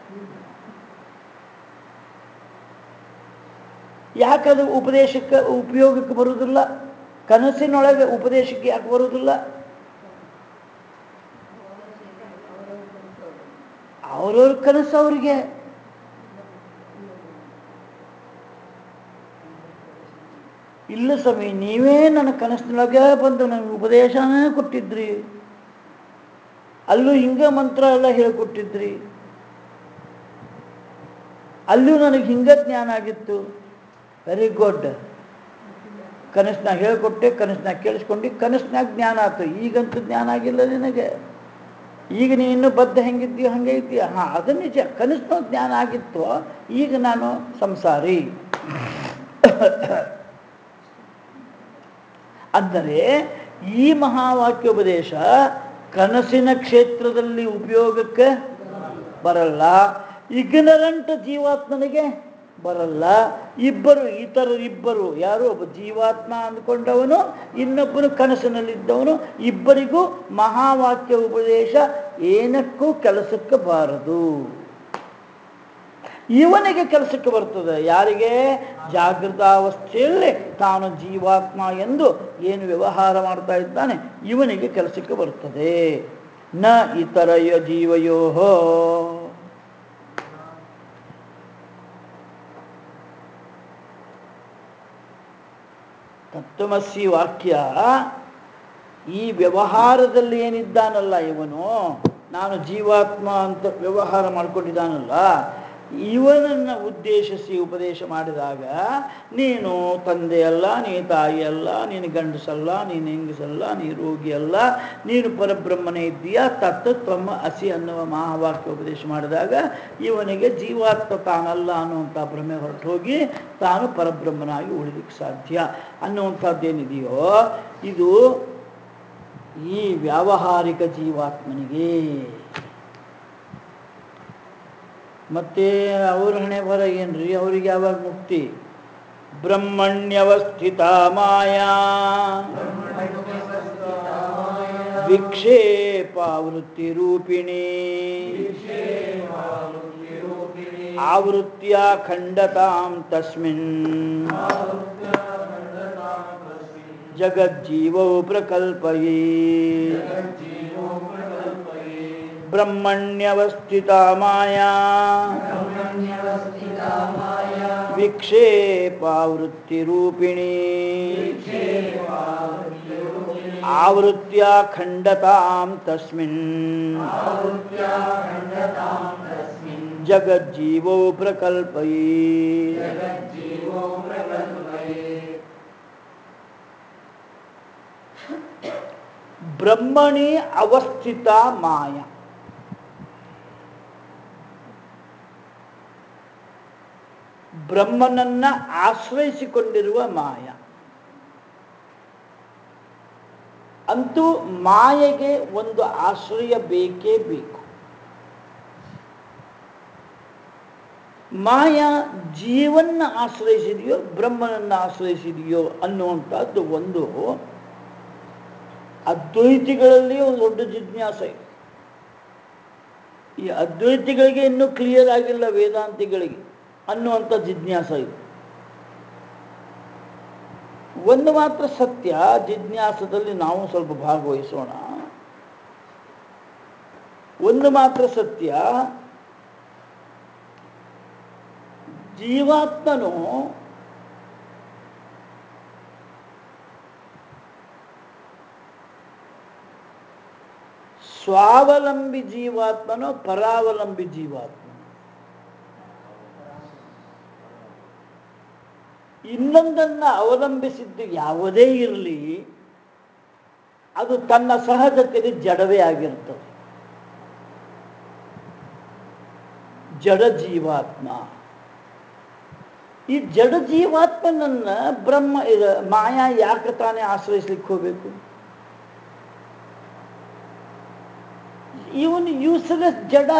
ಯಾಕದು ಉಪದೇಶಕ್ಕೆ ಉಪಯೋಗಕ್ಕೆ ಬರುವುದಿಲ್ಲ ಕನಸಿನೊಳಗೆ ಉಪದೇಶಕ್ಕೆ ಯಾಕೆ ಬರುವುದಿಲ್ಲ ಅವ್ರವ್ರ ಕನಸು ಅವರಿಗೆ ಇಲ್ಲ ಸ್ವಾಮಿ ನೀವೇ ನನ್ನ ಕನಸಿನೊಳಗೆ ಬಂದು ನನಗೆ ಉಪದೇಶನೇ ಕೊಟ್ಟಿದ್ರಿ ಅಲ್ಲೂ ಹಿಂಗೆ ಮಂತ್ರ ಎಲ್ಲ ಹೇಳಿಕೊಟ್ಟಿದ್ರಿ ಅಲ್ಲೂ ನನಗೆ ಹಿಂಗೆ ಜ್ಞಾನ ಆಗಿತ್ತು ವೆರಿ ಗುಡ್ ಕನಸ್ನಾಗ ಹೇಳ್ಕೊಟ್ಟೆ ಕನಸ್ನಾಗ ಕೇಳಿಸ್ಕೊಂಡು ಕನಸ್ನಾಗ ಜ್ಞಾನ ಆಯ್ತು ಈಗಂತೂ ಜ್ಞಾನ ಆಗಿಲ್ಲ ನಿನಗೆ ಈಗ ನೀ ಇನ್ನೂ ಬದ್ಧ ಹೆಂಗಿದ್ದೀಯ ಹಂಗೆ ಇದೆಯಾ ಹಾಂ ಅದು ನಿಜ ಕನಸ್ನೂ ಜ್ಞಾನ ಆಗಿತ್ತು ಈಗ ನಾನು ಸಂಸಾರಿ ಅಂದರೆ ಈ ಮಹಾವಾಕ್ಯೋಪದೇಶ ಕನಸಿನ ಕ್ಷೇತ್ರದಲ್ಲಿ ಉಪಯೋಗಕ್ಕೆ ಬರಲ್ಲ ಇಗ್ನರಂಟ್ ಜೀವಾತ್ಮನಿಗೆ ಬರಲ್ಲ ಇಬ್ಬರು ಇತರರಿಬ್ಬರು ಯಾರು ಒಬ್ಬ ಜೀವಾತ್ಮ ಅಂದ್ಕೊಂಡವನು ಇನ್ನೊಬ್ಬನು ಕನಸಿನಲ್ಲಿದ್ದವನು ಇಬ್ಬರಿಗೂ ಮಹಾವಾಕ್ಯ ಉಪದೇಶ ಏನಕ್ಕೂ ಕೆಲಸಕ್ಕೆ ಬಾರದು ಇವನಿಗೆ ಕೆಲಸಕ್ಕೆ ಬರ್ತದೆ ಯಾರಿಗೆ ಜಾಗೃತಾವಸ್ಥೆಯಲ್ಲಿ ತಾನು ಜೀವಾತ್ಮ ಎಂದು ಏನು ವ್ಯವಹಾರ ಮಾಡ್ತಾ ಇದ್ದಾನೆ ಇವನಿಗೆ ಕೆಲಸಕ್ಕೆ ಬರ್ತದೆ ನ ಇತರಯ ಜೀವಯೋಹೋ ತತ್ವಮಸಿ ವಾಕ್ಯ ಈ ವ್ಯವಹಾರದಲ್ಲಿ ಏನಿದ್ದಾನಲ್ಲ ಇವನು ನಾನು ಜೀವಾತ್ಮ ಅಂತ ವ್ಯವಹಾರ ಮಾಡ್ಕೊಂಡಿದ್ದಾನಲ್ಲ ಇವನನ್ನು ಉದ್ದೇಶಿಸಿ ಉಪದೇಶ ಮಾಡಿದಾಗ ನೀನು ತಂದೆ ಅಲ್ಲ ನೀ ತಾಯಿ ಅಲ್ಲ ನೀನು ಗಂಡಸಲ್ಲ ನೀನು ಹೆಂಗಸಲ್ಲ ನೀ ರೋಗಿ ಅಲ್ಲ ನೀನು ಪರಬ್ರಹ್ಮನೇ ಇದ್ದೀಯಾ ತತ್ವಮ್ಮ ಅಸಿ ಅನ್ನುವ ಮಹಾವಾಕ್ಯ ಉಪದೇಶ ಮಾಡಿದಾಗ ಇವನಿಗೆ ಜೀವಾತ್ಮ ತಾನಲ್ಲ ಅನ್ನುವಂಥ ಭ್ರಮೆ ಹೊರಟು ಹೋಗಿ ತಾನು ಪರಬ್ರಹ್ಮನಾಗಿ ಉಳಿಲಿಕ್ಕೆ ಸಾಧ್ಯ ಅನ್ನುವಂಥದ್ದೇನಿದೆಯೋ ಇದು ಈ ವ್ಯಾವಹಾರಿಕ ಜೀವಾತ್ಮನಿಗೆ ಮತ್ತೆ ಅವ್ರ ಹಣೆ ಬರ ಏನ್ರಿ ಅವ್ರಿಗೆ ಯಾವಾಗ ಮುಕ್ತಿ ಬ್ರಹ್ಮಣ್ಯವಸ್ಥಿತ ಮಾಯಾ ವಿಕ್ಷೇಪಾವೃತ್ತಿರೂಪಿಣಿ ಆವೃತ್ಯ ಖಂಡತಾಂ ತಸ್ಮಿನ್ ಜಗಜ್ಜೀವೋ ಪ್ರಕಲ್ಪಯೇ ಬ್ರಹ್ಮಣ್ಯವಸ್ಥಿತ ಮಾಯಾ ವಿಕ್ಷೇಪಾವೃತ್ತಿರೂಪಿಣಿ ಆವೃತ್ಯ ಖಂಡತಾಂ ತಸ್ಮಿನ್ ಜಗಜ್ಜೀವೋ ಪ್ರಕಲ್ಪಯೇ ಬ್ರಹ್ಮಣಿ ಅವಸ್ಥಿತ ಮಾಯ ಬ್ರಹ್ಮನನ್ನ ಆಶ್ರಯಿಸಿಕೊಂಡಿರುವ ಮಾಯ ಅಂತೂ ಮಾಯೆಗೆ ಒಂದು ಆಶ್ರಯ ಬೇಕೇ ಬೇಕು ಮಾಯ ಜೀವನ್ನ ಆಶ್ರಯಿಸಿದೆಯೋ ಬ್ರಹ್ಮನನ್ನ ಆಶ್ರಯಿಸಿದೆಯೋ ಅನ್ನುವಂಥದ್ದು ಒಂದು ಅದ್ವೈತಿಗಳಲ್ಲಿ ಒಂದು ದೊಡ್ಡ ಜಿಜ್ಞಾಸ ಇದೆ ಈ ಅದ್ವೈತಿಗಳಿಗೆ ಇನ್ನೂ ಕ್ಲಿಯರ್ ಆಗಿಲ್ಲ ವೇದಾಂತಿಗಳಿಗೆ ಅನ್ನುವಂಥ ಜಿಜ್ಞಾಸ ಇದೆ ಒಂದು ಮಾತ್ರ ಸತ್ಯ ಜಿಜ್ಞಾಸದಲ್ಲಿ ನಾವು ಸ್ವಲ್ಪ ಭಾಗವಹಿಸೋಣ ಒಂದು ಮಾತ್ರ ಸತ್ಯ ಜೀವಾತ್ಮನು ಸ್ವಾವಲಂಬಿ ಜೀವಾತ್ಮನೋ ಪರಾವಲಂಬಿ ಜೀವಾತ್ಮ ಇನ್ನೊಂದನ್ನು ಅವಲಂಬಿಸಿದ್ದು ಯಾವುದೇ ಇರಲಿ ಅದು ತನ್ನ ಸಹಜತೆಯಲ್ಲಿ ಜಡವೇ ಆಗಿರ್ತದೆ ಜಡ ಜೀವಾತ್ಮ ಈ ಜಡ ಜೀವಾತ್ಮನನ್ನ ಬ್ರಹ್ಮ ಇದು ಮಾಯಾ ಯಾಕೆ ತಾನೇ ಆಶ್ರಯಿಸ್ಲಿಕ್ಕೆ ಹೋಗಬೇಕು ಇವನು ಯೂಸ್ಲೆಸ್ ಜಡ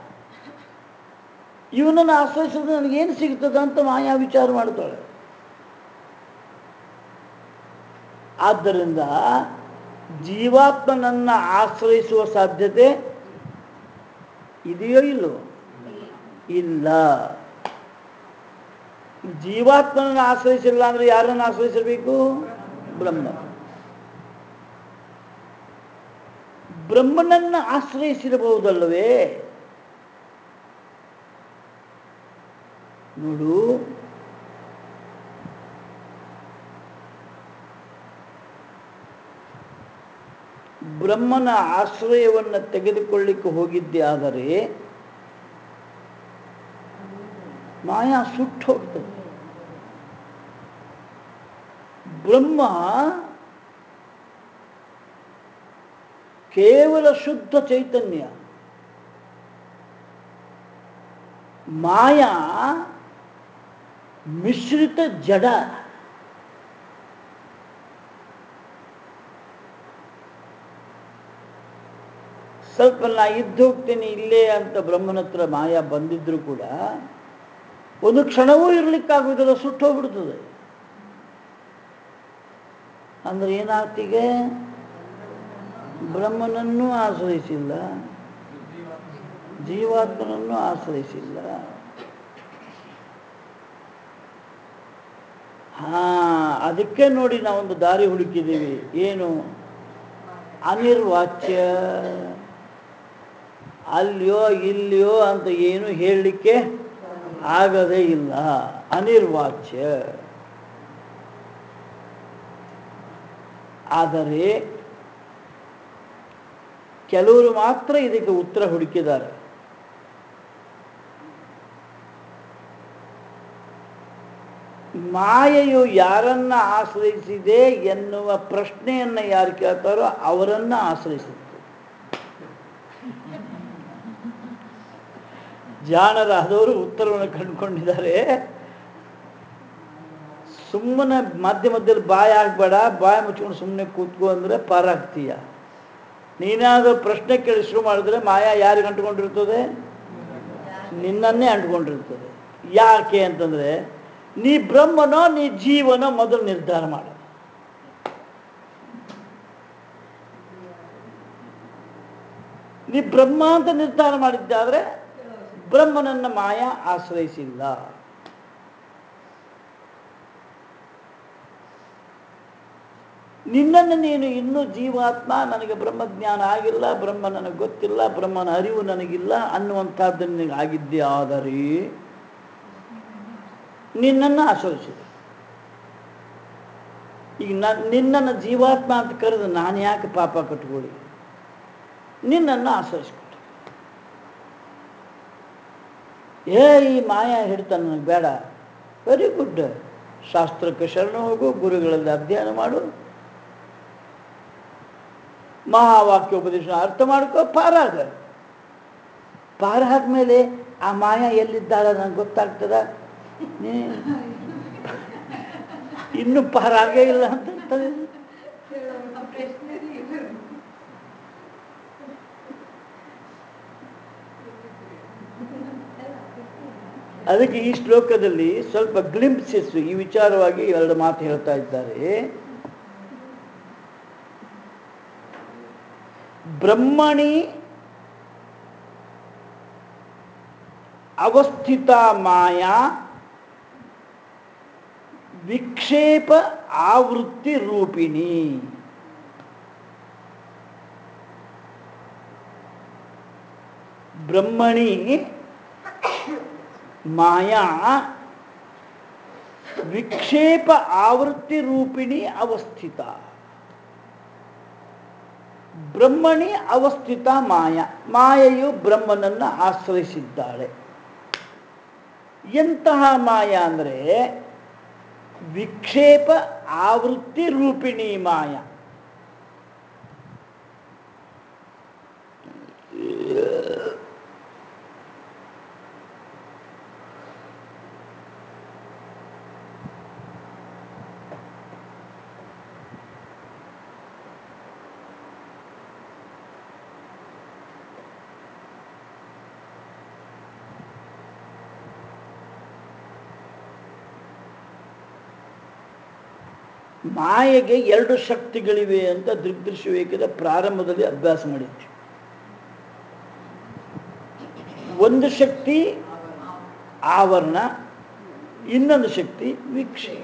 ಇವನನ್ನು ಆಶ್ರಯಿಸಿದ್ರೆ ನನಗೇನು ಸಿಗ್ತದೆ ಅಂತ ಮಾಯಾ ವಿಚಾರ ಮಾಡ್ತಾಳೆ ಆದ್ದರಿಂದ ಜೀವಾತ್ಮನನ್ನ ಆಶ್ರಯಿಸುವ ಸಾಧ್ಯತೆ ಇದೆಯೋ ಇಲ್ಲೋ ಇಲ್ಲ ಜೀವಾತ್ಮನನ್ನು ಆಶ್ರಯಿಸಿಲ್ಲ ಅಂದ್ರೆ ಯಾರನ್ನು ಆಶ್ರಯಿಸಬೇಕು ಬ್ರಹ್ಮ ಬ್ರಹ್ಮನನ್ನು ಆಶ್ರಯಿಸಿರಬಹುದಲ್ಲವೇ ನೋಡು ಬ್ರಹ್ಮನ ಆಶ್ರಯವನ್ನು ತೆಗೆದುಕೊಳ್ಳಿಕ್ಕೆ ಹೋಗಿದ್ದೆ ಆದರೆ ಮಾಯಾ ಸುಟ್ಟು ಹೋಗ್ತದೆ ಬ್ರಹ್ಮ ಕೇವಲ ಶುದ್ಧ ಚೈತನ್ಯ ಮಾಯಾ ಮಿಶ್ರಿತ ಜಡ ಸ್ವಲ್ಪ ನಾ ಇದ್ದು ಹೋಗ್ತೀನಿ ಇಲ್ಲೇ ಅಂತ ಬ್ರಹ್ಮನ ಹತ್ರ ಮಾಯಾ ಬಂದಿದ್ರು ಕೂಡ ಒಂದು ಕ್ಷಣವೂ ಇರ್ಲಿಕ್ಕಾಗುವುದಿಲ್ಲ ಸುಟ್ಟು ಹೋಗ್ಬಿಡ್ತದೆ ಅಂದ್ರೆ ಏನಾಗ್ತಿಗೆ ಬ್ರಹ್ಮನನ್ನೂ ಆಶ್ರಯಿಸಿಲ್ಲ ಜೀವಾತ್ಮನನ್ನು ಆಶ್ರಯಿಸಿಲ್ಲ ಹಾ ಅದಕ್ಕೆ ನೋಡಿ ನಾವೊಂದು ದಾರಿ ಹುಡುಕಿದ್ದೀವಿ ಏನು ಅನಿರ್ವಾಚ್ಯ ಅಲ್ಲಿಯೋ ಇಲ್ಲಿಯೋ ಅಂತ ಏನು ಹೇಳಲಿಕ್ಕೆ ಆಗದೇ ಇಲ್ಲ ಅನಿರ್ವಾಚ್ಯ ಆದರೆ ಕೆಲವರು ಮಾತ್ರ ಇದಕ್ಕೆ ಉತ್ತರ ಹುಡುಕಿದ್ದಾರೆ ಮಾಯೆಯು ಯಾರನ್ನ ಆಶ್ರಯಿಸಿದೆ ಎನ್ನುವ ಪ್ರಶ್ನೆಯನ್ನು ಯಾರು ಕೇಳ್ತಾರೋ ಅವರನ್ನ ಆಶ್ರಯಿಸುತ್ತೆ ಜಾಣರಾದವರು ಉತ್ತರವನ್ನು ಕಂಡುಕೊಂಡಿದ್ದಾರೆ ಸುಮ್ಮನೆ ಮಧ್ಯ ಮಧ್ಯದಲ್ಲಿ ಬಾಯಿ ಆಗ್ಬೇಡ ಬಾಯಿ ಮುಚ್ಕೊಂಡು ಸುಮ್ಮನೆ ಕೂತ್ಕೋ ಅಂದರೆ ಪಾರಾಗ್ತೀಯ ನೀನಾದರೂ ಪ್ರಶ್ನೆ ಕೇಳಿ ಶುರು ಮಾಡಿದ್ರೆ ಮಾಯಾ ಯಾರಿಗೆ ಅಂಟ್ಕೊಂಡಿರ್ತದೆ ನಿನ್ನನ್ನೇ ಅಂಟ್ಕೊಂಡಿರ್ತದೆ ಯಾಕೆ ಅಂತಂದರೆ ನೀ ಬ್ರಹ್ಮನೋ ನೀ ಜೀವನೋ ಮೊದಲು ನಿರ್ಧಾರ ಮಾಡ ನೀ ಬ್ರಹ್ಮ ಅಂತ ನಿರ್ಧಾರ ಮಾಡಿದ್ದಾದ್ರೆ ಬ್ರಹ್ಮನನ್ನ ಮಾಯಾ ಆಶ್ರಯಿಸಿಲ್ಲ ನಿನ್ನನ್ನು ನೀನು ಇನ್ನೂ ಜೀವಾತ್ಮ ನನಗೆ ಬ್ರಹ್ಮಜ್ಞಾನ ಆಗಿಲ್ಲ ಬ್ರಹ್ಮ ನನಗೆ ಗೊತ್ತಿಲ್ಲ ಬ್ರಹ್ಮನ ಅರಿವು ನನಗಿಲ್ಲ ಅನ್ನುವಂಥದ್ದು ನಿನಗೆ ಆಗಿದ್ದೇ ಆದರೆ ನಿನ್ನನ್ನು ಆಶ್ರಯಿಸಿದೆ ಈಗ ನಾನು ನಿನ್ನನ್ನು ಜೀವಾತ್ಮ ಅಂತ ಕರೆದು ನಾನು ಯಾಕೆ ಪಾಪ ಕಟ್ಕೊಳ್ಳಿ ನಿನ್ನನ್ನು ಆಶ್ರಯಿಸ್ಕೊಟ್ಟೆ ಏ ಈ ಮಾಯಾ ಹಿಡಿತ ನನಗೆ ಬೇಡ ವೆರಿ ಗುಡ್ ಶಾಸ್ತ್ರಕ್ಕೆ ಶರಣ ಹೋಗು ಗುರುಗಳಲ್ಲಿ ಅಧ್ಯಯನ ಮಾಡು ಮಹಾವಾಕ್ಯೋಪದೇಶ ಅರ್ಥ ಮಾಡ್ಕೋ ಪಾರಾಗ ಪಾರಾದ್ಮೇಲೆ ಆ ಮಾಯಾ ಎಲ್ಲಿದ್ದಾಳ ನನಗೆ ಗೊತ್ತಾಗ್ತದ ನೀ ಇನ್ನು ಪಾರಾಗೇ ಇಲ್ಲ ಅಂತ ಹೇಳ್ತಾರೆ. ಅದಕ್ಕೆ ಈ ಶ್ಲೋಕದಲ್ಲಿ ಸ್ವಲ್ಪ ಗ್ಲಿಂಪ್ಸಸ್ ಈ ವಿಚಾರವಾಗಿ ಎರಡು ಮಾತು ಹೇಳ್ತಾ ಇದ್ದಾರೆ ಬ್ರಹ್ಮಣಿ ಅವಸ್ಥಿತ ಮಾಯಾ ವಿಕ್ಷೇಪ ಆವೃತ್ತಿ ರೂಪಿಣಿ ಬ್ರಹ್ಮಣಿ ಮಾಯಾ ವಿಕ್ಷೇಪ ಆವೃತ್ತಿ ರೂಪಿಣಿ ಅವಸ್ಥಿತ ಬ್ರಹ್ಮಣಿ ಅವಸ್ಥಿತ ಮಾಯ ಮಾಯೆಯು ಬ್ರಹ್ಮನನ್ನು ಆಶ್ರಯಿಸಿದ್ದಾಳೆ ಎಂತಹ ಮಾಯ ಅಂದರೆ ವಿಕ್ಷೇಪ ಆವೃತ್ತಿ ರೂಪಿಣಿ ಮಾಯ ಮಾಯೆಗೆ ಎರಡು ಶಕ್ತಿಗಳಿವೆ ಅಂತ ದೃಗ್ದೃಶ್ಯ ವಿವೇಕದ ಪ್ರಾರಂಭದಲ್ಲಿ ಅಭ್ಯಾಸ ಮಾಡಿದ್ವಿ ಒಂದು ಶಕ್ತಿ ಆವರಣ ಇನ್ನೊಂದು ಶಕ್ತಿ ವೀಕ್ಷೆ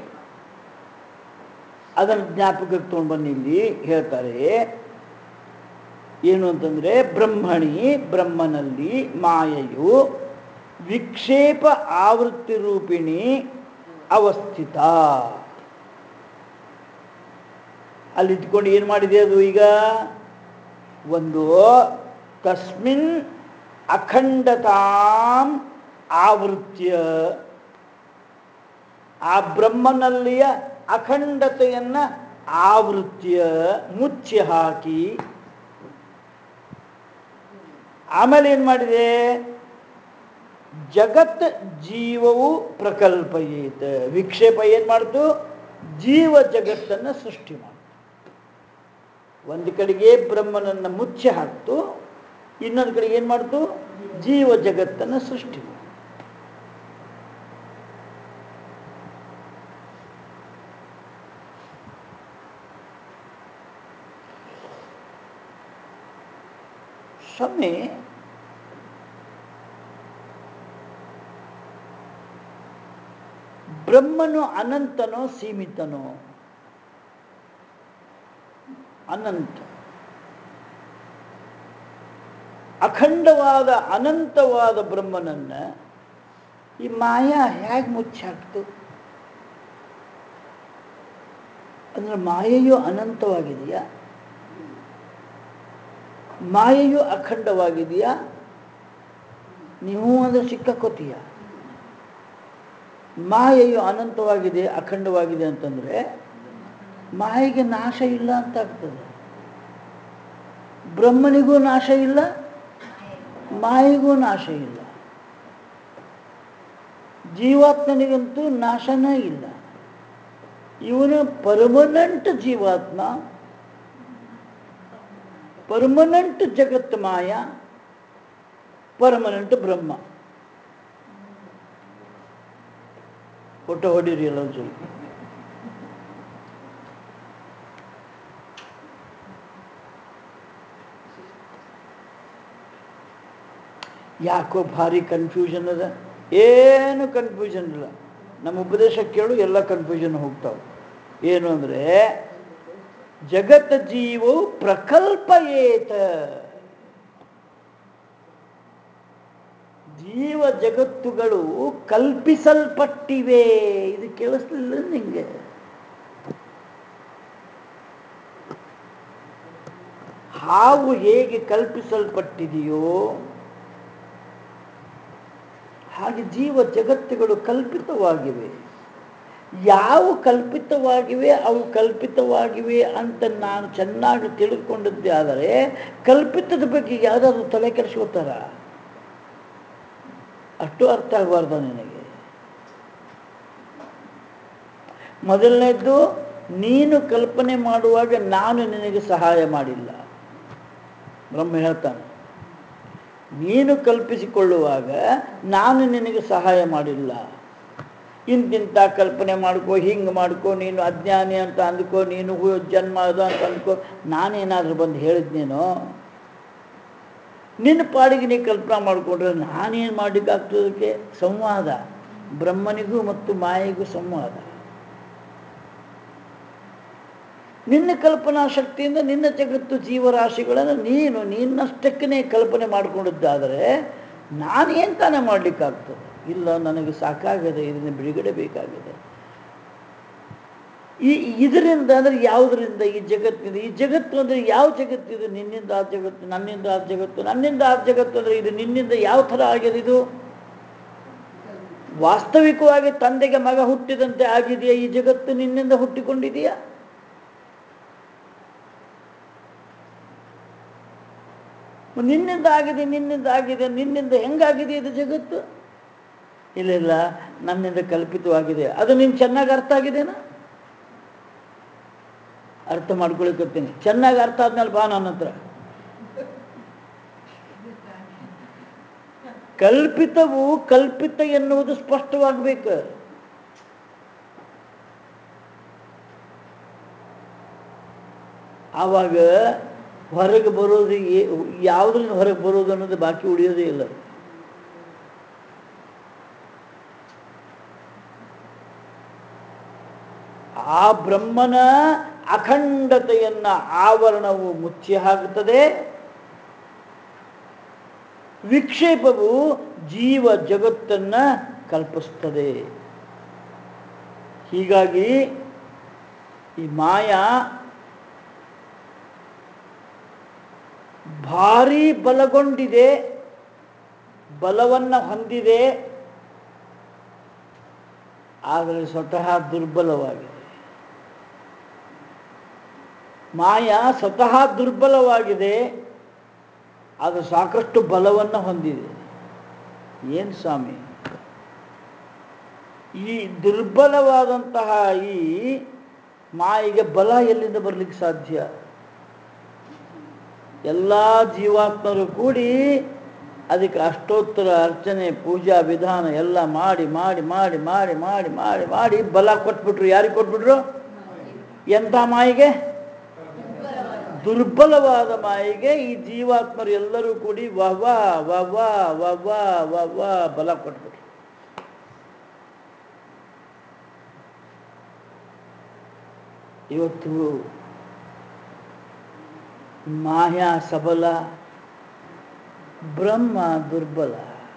ಅದನ್ನು ಜ್ಞಾಪಕಕ್ಕೆ ತೊಗೊಂಡು ಬನ್ನಿ ಇಲ್ಲಿ ಹೇಳ್ತಾರೆ ಏನು ಅಂತಂದ್ರೆ ಬ್ರಹ್ಮಣಿ ಬ್ರಹ್ಮನಲ್ಲಿ ಮಾಯೆಯು ವಿಕ್ಷೇಪ ಆವೃತ್ತಿ ರೂಪಿಣಿ ಅವಸ್ಥಿತ ಅಲ್ಲಿ ಇದ್ಕೊಂಡು ಏನು ಮಾಡಿದೆ ಅದು ಈಗ ಒಂದು ತಸ್ಮಿನ್ ಅಖಂಡತಾಂ ಆವೃತ್ಯ ಆ ಬ್ರಹ್ಮನಲ್ಲಿಯ ಅಖಂಡತೆಯನ್ನ ಆವೃತ್ಯ ಮುಚ್ಚಿ ಹಾಕಿ ಆಮೇಲೆ ಏನು ಮಾಡಿದೆ ಜಗತ್ ಜೀವವು ಪ್ರಕಲ್ಪಯೇತ ವಿಕ್ಷೇಪ ಏನು ಮಾಡ್ತು ಜೀವ ಜಗತ್ತನ್ನು ಸೃಷ್ಟಿ ಮಾಡ್ತು ಒಂದು ಕಡೆಗೆ ಬ್ರಹ್ಮನನ್ನು ಮುಚ್ಚಿ ಹಾಕ್ತು ಇನ್ನೊಂದು ಕಡೆಗೆ ಏನು ಮಾಡ್ತು ಜೀವ ಜಗತ್ತನ್ನು ಸೃಷ್ಟಿ ಮಾಡ್ತು ಸ್ವಾಮಿ ಬ್ರಹ್ಮನು ಅನಂತನೋ ಸೀಮಿತನೋ ಅನಂತ ಅಖಂಡವಾದ ಅನಂತವಾದ ಬ್ರಹ್ಮನನ್ನ ಈ ಮಾಯಾ ಹೇಗೆ ಮುಚ್ಚಾಕ್ತು ಅಂದ್ರೆ ಮಾಯೆಯು ಅನಂತವಾಗಿದೆಯಾ ಮಾಯೆಯು ಅಖಂಡವಾಗಿದೆಯಾ ನೀವು ಅಂದ್ರೆ ಸಿಕ್ಕಕ್ಕೋತೀಯ ಮಾಯೆಯು ಅನಂತವಾಗಿದೆ ಅಖಂಡವಾಗಿದೆ ಅಂತಂದ್ರೆ ಮಾಯೆಗೆ ನಾಶ ಇಲ್ಲ ಅಂತ ಆಗ್ತದೆ ಬ್ರಹ್ಮನಿಗೂ ನಾಶ ಇಲ್ಲ ಮಾಯೆಗೂ ನಾಶ ಇಲ್ಲ ಜೀವಾತ್ಮನಿಗಂತೂ ನಾಶನೇ ಇಲ್ಲ ಇವನು ಪರ್ಮನೆಂಟ್ ಜೀವಾತ್ಮ ಪರ್ಮನೆಂಟ್ ಜಗತ್ ಮಾಯ ಪರ್ಮನೆಂಟ್ ಬ್ರಹ್ಮ ಫೋಟೋ ಹೊಡೀರಿ ಎಲ್ಲ ಒಂಚೂರು ಯಾಕೋ ಭಾರಿ ಕನ್ಫ್ಯೂಷನ್ ಅದ ಏನು ಕನ್ಫ್ಯೂಷನ್ ಇಲ್ಲ ನಮ್ಮ ಉಪದೇಶ ಕೇಳು ಎಲ್ಲ ಕನ್ಫ್ಯೂಷನ್ ಹೋಗ್ತಾವೆ ಏನು ಅಂದರೆ ಜಗತ್ ಜೀವವು ಪ್ರಕಲ್ಪಯೇತ ಜೀವ ಜಗತ್ತುಗಳು ಕಲ್ಪಿಸಲ್ಪಟ್ಟಿವೆ ಇದು ಕೇಳಿಸ್ಲಿಲ್ಲ ನಿಂಗೆ ಹಾವು ಹೇಗೆ ಕಲ್ಪಿಸಲ್ಪಟ್ಟಿದೆಯೋ ಹಾಗೆ ಜೀವ ಜಗತ್ತುಗಳು ಕಲ್ಪಿತವಾಗಿವೆ ಯಾವ ಕಲ್ಪಿತವಾಗಿವೆ ಅವು ಕಲ್ಪಿತವಾಗಿವೆ ಅಂತ ನಾನು ಚೆನ್ನಾಗಿ ತಿಳಿದುಕೊಂಡದ್ದೇ ಆದರೆ ಕಲ್ಪಿತದ ಬಗ್ಗೆ ಯಾವುದಾದ್ರು ತಲೆ ಕೆಡಿಸ್ಕೋತಾರ ಅಷ್ಟು ಅರ್ಥ ಆಗಬಾರ್ದ ನಿನಗೆ ಮೊದಲನೇದ್ದು ನೀನು ಕಲ್ಪನೆ ಮಾಡುವಾಗ ನಾನು ನಿನಗೆ ಸಹಾಯ ಮಾಡಿಲ್ಲ ಬ್ರಹ್ಮ ಹೇಳ್ತಾನೆ ನೀನು ಕಲ್ಪಿಸಿಕೊಳ್ಳುವಾಗ ನಾನು ನಿನಗೆ ಸಹಾಯ ಮಾಡಿಲ್ಲ ಇಂತಿಂಥ ಕಲ್ಪನೆ ಮಾಡ್ಕೋ ಹಿಂಗೆ ಮಾಡ್ಕೋ ನೀನು ಅಜ್ಞಾನಿ ಅಂತ ಅಂದ್ಕೋ ನೀನು ಹು- ಜನ್ಮ ಅದು ಅಂತ ಅಂದ್ಕೋ ನಾನೇನಾದರೂ ಬಂದು ಹೇಳಿದ್ನೇನೋ ನಿನ್ನ ಪಾಡಿಗೆ ನೀ ಕಲ್ಪನೆ ಮಾಡಿಕೊಂಡ್ರೆ ನಾನೇನು ಮಾಡಲಿಕ್ಕಾಗ್ತದಕ್ಕೆ ಸಂವಾದ ಬ್ರಹ್ಮನಿಗೂ ಮತ್ತು ಮಾಯೆಗೂ ಸಂವಾದ ನಿನ್ನ ಕಲ್ಪನಾ ಶಕ್ತಿಯಿಂದ ನಿನ್ನ ಜಗತ್ತು ಜೀವರಾಶಿಗಳನ್ನು ನೀನು ನಿನ್ನಷ್ಟಕ್ಕೇ ಕಲ್ಪನೆ ಮಾಡಿಕೊಂಡಿದ್ದಾದರೆ ನಾನೇನು ತಾನೇ ಮಾಡಲಿಕ್ಕಾಗ್ತದೆ ಇಲ್ಲ ನನಗೆ ಸಾಕಾಗಿದೆ ಇದನ್ನು ಬಿಡುಗಡೆ ಬೇಕಾಗಿದೆ ಈ ಇದರಿಂದ ಅಂದರೆ ಯಾವುದರಿಂದ ಈ ಜಗತ್ತಿನಿಂದ ಈ ಜಗತ್ತು ಅಂದರೆ ಯಾವ ಜಗತ್ತಿದು ನಿನ್ನಿಂದ ಆ ಜಗತ್ತು ನನ್ನಿಂದ ಆ ಜಗತ್ತು ನನ್ನಿಂದ ಆ ಜಗತ್ತು ಅಂದರೆ ಇದು ನಿನ್ನಿಂದ ಯಾವ ಥರ ಆಗಿದೆ ಇದು ವಾಸ್ತವಿಕವಾಗಿ ತಂದೆಗೆ ಮಗ ಹುಟ್ಟಿದಂತೆ ಆಗಿದೆಯಾ ಈ ಜಗತ್ತು ನಿನ್ನಿಂದ ಹುಟ್ಟಿಕೊಂಡಿದೆಯಾ ನಿನ್ನಿಂದ ಆಗಿದೆ ನಿನ್ನಿಂದ ಆಗಿದೆ ನಿನ್ನಿಂದ ಹೆಂಗಾಗಿದೆ ಇದು ಜಗತ್ತು ಇಲ್ಲ ಇಲ್ಲ ನನ್ನಿಂದ ಕಲ್ಪಿತವಾಗಿದೆ ಅದು ನಿನ್ ಚೆನ್ನಾಗಿ ಅರ್ಥ ಆಗಿದೆನಾ ಅರ್ಥ ಮಾಡ್ಕೊಳಿಕತ್ತೀನಿ ಚೆನ್ನಾಗಿ ಅರ್ಥ ಆದ್ಮೇಲೆ ಬಾ ನನ್ನ ಹತ್ರ ಕಲ್ಪಿತವು ಕಲ್ಪಿತ ಎನ್ನುವುದು ಸ್ಪಷ್ಟವಾಗಬೇಕು ಆವಾಗ ಹೊರಗೆ ಬರೋದು ಯಾವುದ್ರಿಂದ ಹೊರಗೆ ಬರೋದು ಅನ್ನೋದು ಬಾಕಿ ಉಳಿಯೋದೇ ಇಲ್ಲ ಆ ಬ್ರಹ್ಮನ ಅಖಂಡತೆಯನ್ನ ಆವರಣವು ಮುಚ್ಚಿ ಹಾಕುತ್ತದೆ ವಿಕ್ಷೇಪವು ಜೀವ ಜಗತ್ತನ್ನ ಕಲ್ಪಿಸ್ತದೆ ಹೀಗಾಗಿ ಈ ಮಾಯಾ ಭಾರಿ ಬಲಗೊಂಡಿದೆ ಬಲವನ್ನು ಹೊಂದಿದೆ ಆದರೆ ಸ್ವತಃ ದುರ್ಬಲವಾಗಿದೆ ಮಾಯಾ ಸ್ವತಃ ದುರ್ಬಲವಾಗಿದೆ ಅದು ಸಾಕಷ್ಟು ಬಲವನ್ನು ಹೊಂದಿದೆ ಏನು ಸ್ವಾಮಿ ಈ ದುರ್ಬಲವಾದಂತಹ ಈ ಮಾಯಿಗೆ ಬಲ ಎಲ್ಲಿಂದ ಬರಲಿಕ್ಕೆ ಸಾಧ್ಯ ಎಲ್ಲ ಜೀವಾತ್ಮರು ಕೂಡಿ ಅದಕ್ಕೆ ಅಷ್ಟೋತ್ತರ ಅರ್ಚನೆ ಪೂಜಾ ವಿಧಾನ ಎಲ್ಲ ಮಾಡಿ ಮಾಡಿ ಮಾಡಿ ಮಾಡಿ ಮಾಡಿ ಮಾಡಿ ಮಾಡಿ ಬಲ ಕೊಟ್ಬಿಟ್ರು ಯಾರಿಗೆ ಕೊಟ್ಬಿಟ್ರು ಎಂಥ ಮಾಯಿಗೆ ದುರ್ಬಲವಾದ ಮಾಯಿಗೆ ಈ ಜೀವಾತ್ಮರು ಎಲ್ಲರೂ ಕೂಡಿ ವವ ವವ ವವ ವವ ಬಲ ಕೊಟ್ಬಿಟ್ರು ಇವತ್ತು ಮಾಯಾ ಸಬಲ ಬ್ರಹ್ಮ ದುರ್ಬಲ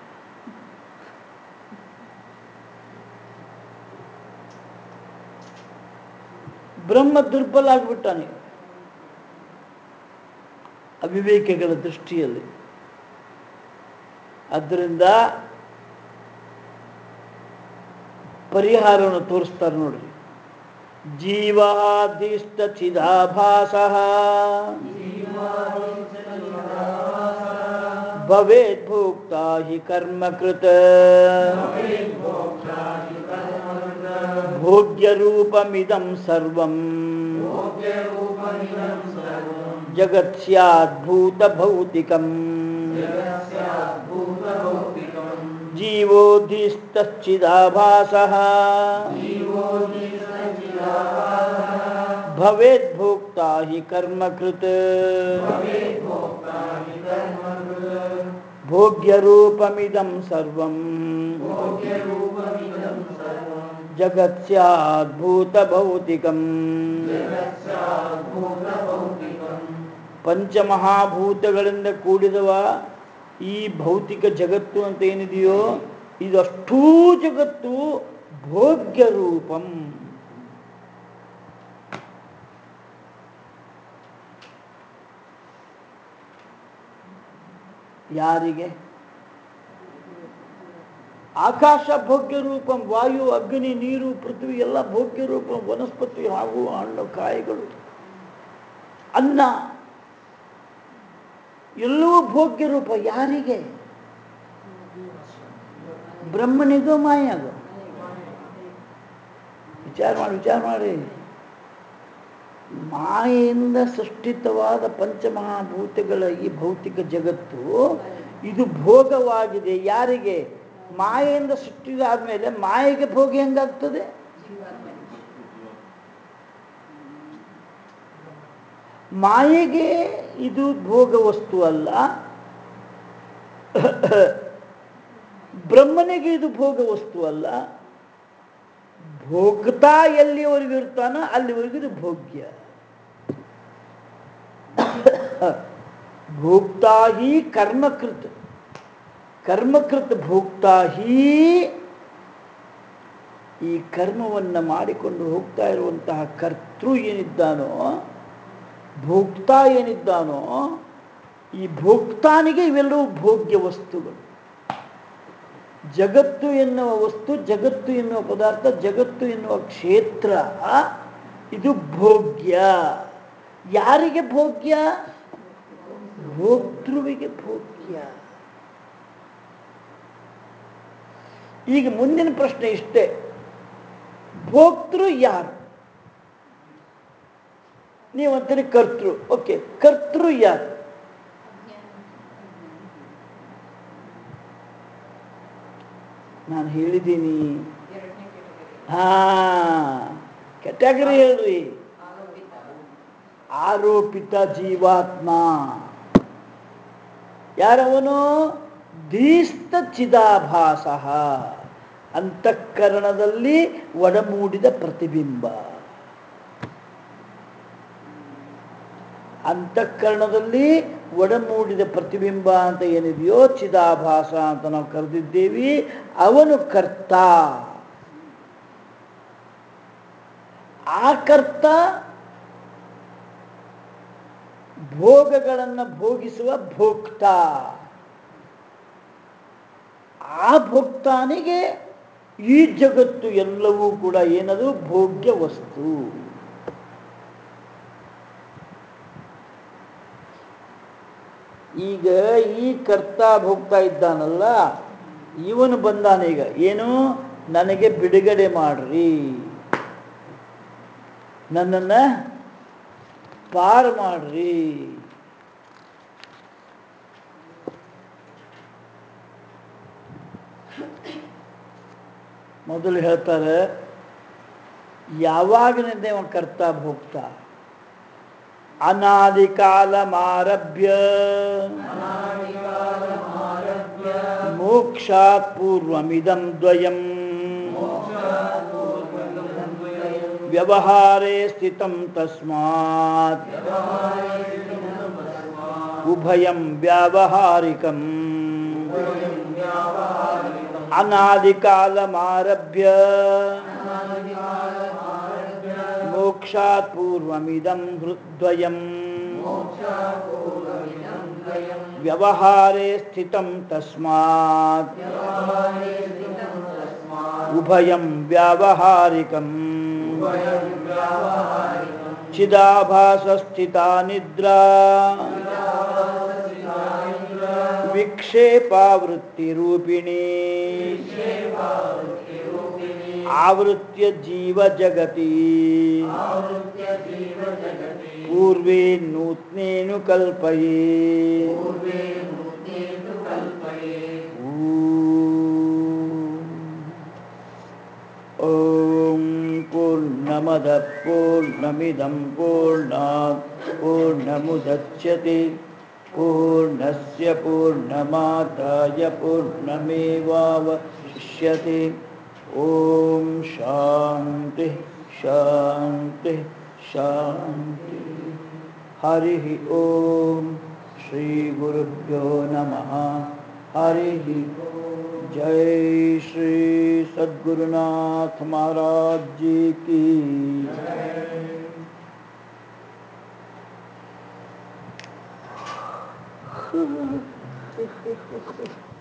ಬ್ರಹ್ಮ ದುರ್ಬಲ ಆಗ್ಬಿಟ್ಟಾನೆ ಅವಿವೇಕಿಗಳ ದೃಷ್ಟಿಯಲ್ಲಿ ಆದ್ದರಿಂದ ಪರಿಹಾರವನ್ನು ತೋರಿಸ್ತಾರೆ ನೋಡ್ರಿ ಜೀವಾದಿಷ್ಟ ಚಿದಾಭಾಸ ಭವೇತ್ ಭೋಕ್ತ ಹಿ ಕರ್ಮಕೃತ ಭೋಗ್ಯರೂಪಮಿದಂ ಸರ್ವಂ ಜಗತ್ ಸ್ಯಾದ್ಭೂತ ಭೌತಿಕಂ ಜೀವೋಧಿಸ್ತಚ್ಚಿದಾಭಾಸಃ ಭವೇದ್ ಭೋಕ್ತಾ ಹಿ ಕರ್ಮಕೃತ್ ಭೋಗ್ಯರೂಪಮಿದಂ ಸರ್ವಂ ಜಗತ್ ಸ್ಯಾದ್ಭೂತಭೌತಿಕಂ ಪಂಚಮಹಾಭೂತಗಳಿಂದ ಕೂಡಿದವ ಈ ಭೌತಿಕ ಜಗತ್ತು ಅಂತ ಏನಿದೆಯೋ ಇದಷ್ಟೂ ಜಗತ್ತು ಭೋಗ್ಯ ರೂಪಂ ಯಾರಿಗೆ ಆಕಾಶ ಭೋಗ್ಯ ರೂಪಂ ವಾಯು ಅಗ್ನಿ ನೀರು ಪೃಥ್ವಿ ಎಲ್ಲ ಭೋಗ್ಯ ರೂಪಂ ವನಸ್ಪತಿ ಹಾಗೂ ಹಣ್ಣು ಕಾಯಿಗಳು ಅನ್ನ ಎಲ್ಲವೂ ಭೋಗ್ಯ ರೂಪ ಯಾರಿಗೆ ಬ್ರಹ್ಮನಿಗೋ ಮಾಯಾಗೋ ವಿಚಾರ ಮಾಡಿ ವಿಚಾರ ಮಾಡಿ ಮಾಯೆಯಿಂದ ಸೃಷ್ಟಿತವಾದ ಪಂಚಮಹಾಭೂತಗಳ ಈ ಭೌತಿಕ ಜಗತ್ತು ಇದು ಭೋಗವಾಗಿದೆ ಯಾರಿಗೆ ಮಾಯೆಯಿಂದ ಸೃಷ್ಟಿದಾದ್ಮೇಲೆ ಮಾಯೆಗೆ ಭೋಗ ಹೆಂಗಾಗ್ತದೆ ಮಾಯೆಗೆ ಇದು ಭೋಗ ವಸ್ತು ಅಲ್ಲ ಬ್ರಹ್ಮನಿಗೆ ಇದು ಭೋಗ ವಸ್ತು ಅಲ್ಲ ಭೋಗ್ತಾ ಎಲ್ಲಿವರೆಗೂ ಇರ್ತಾನೋ ಅಲ್ಲಿವರೆಗೂ ಇದು ಭೋಗ್ಯ ಭೋಕ್ತಾ ಹಿ ಕರ್ಮಕೃತ್ ಕರ್ಮಕೃತ್ ಭೋಕ್ತಾ ಹಿ ಈ ಕರ್ಮವನ್ನು ಮಾಡಿಕೊಂಡು ಹೋಗ್ತಾ ಇರುವಂತಹ ಕರ್ತೃ ಏನಿದ್ದಾನೋ ಭೋಕ್ತಾ ಏನಿದ್ದಾನೋ ಈ ಭೋಕ್ತಾನಿಗೆ ಇವೆಲ್ಲವೂ ಭೋಗ್ಯ ವಸ್ತುಗಳು ಜಗತ್ತು ಎನ್ನುವ ವಸ್ತು ಜಗತ್ತು ಎನ್ನುವ ಪದಾರ್ಥ ಜಗತ್ತು ಎನ್ನುವ ಕ್ಷೇತ್ರ ಇದು ಭೋಗ್ಯ ಯಾರಿಗೆ ಭೋಗ್ಯ ಭೋಕ್ತೃವಿಗೆ ಭೋಗ್ಯ ಈಗ ಮುಂದಿನ ಪ್ರಶ್ನೆ ಇಷ್ಟೇ ಭೋಕ್ತೃ ಯಾರು ನೀವು ಅಂತೀರಿ ಕರ್ತೃ ಓಕೆ ಕರ್ತೃ ಯಾರು ನಾನು ಹೇಳಿದ್ದೀನಿ ಹಾ ಕ್ಯಾಟಗರಿ ಹೇಳ್ರಿ ಆರೋಪಿತ ಜೀವಾತ್ಮ ಯಾರವನು ಧೀಸ್ತ ಚಿದಾಭಾಸ ಅಂತಃಕರಣದಲ್ಲಿ ಒಡಮೂಡಿದ ಪ್ರತಿಬಿಂಬ ಅಂತಃಕರಣದಲ್ಲಿ ಒಡಮೂಡಿದ ಪ್ರತಿಬಿಂಬ ಅಂತ ಏನಿದೆಯೋ ಚಿದಾಭಾಸ ಅಂತ ನಾವು ಕರೆದಿದ್ದೇವೆ ಅವನು ಕರ್ತ ಆ ಕರ್ತ ಭೋಗಗಳನ್ನು ಭೋಗಿಸುವ ಭೋಕ್ತ ಆ ಭೋಕ್ತಾನಿಗೆ ಈ ಜಗತ್ತು ಎಲ್ಲವೂ ಕೂಡ ಏನದು ಭೋಗ್ಯ ವಸ್ತು ಈಗ ಈ ಕರ್ತ ಭೋಗ್ತಾ ಇದ್ದಾನಲ್ಲ ಇವನು ಬಂದಾನೀಗ ಏನು ನನಗೆ ಬಿಡುಗಡೆ ಮಾಡ್ರಿ ನನ್ನನ್ನ ಪಾರು ಮಾಡ್ರಿ ಮೊದಲು ಹೇಳ್ತಾರೆ ಯಾವಾಗಿನಿಂದ ಇವ ಕರ್ತ ಭೋಗ್ತಾ ಅನಾದಿ ಕಾಲಮಾರಭ್ಯ ಮೋಕ್ಷಾತ್ ಪೂರ್ವಮಿದಂ ದ್ವಯಂ ವ್ಯವಹಾರೇ ಸ್ಥಿತಂ ತಸ್ಮಾತ್ ಉಭಯಂ ವ್ಯಾವಹಾರಿಕಂ ಅನಾದಿ ಕಾಲಮಾರಭ್ಯ ಮೋಕ್ಷಾತ್ ಪೂರ್ವಮಿದಂ ಹೃದ್ವಯಂ ವ್ಯವಹಾರೇ ಸ್ಥಿತಂ ತಸ್ಮಾತ್ ಉಭಯಂ ವ್ಯಾವಹಾರಿಕಂ ಚಿದಾಭಾಸಸ್ಥಿತಾ ನಿದ್ರಾ ವಿಕ್ಷೇಪಾವೃತ್ತಿರೂಪಿಣಿ ಆವೃತ್ಯ ಜೀವ ಜಗತಿ ಪೂರ್ವೇ ನೂತ್ನೇನು ಕಲ್ಪಯೇ ಊ ॐ पूर्णमदः पूर्णमिदं पूर्णात् पूर्णमुदच्यते पूर्णस्य पूर्णमादाय पूर्णमेवावशिष्यते ॐ शान्तिः शान्तिः शान्तिः हरिः ॐ श्रीगुरुभ्यो नमः हरिः जय श्री सद्गुरुनाथ महाराज जी की जय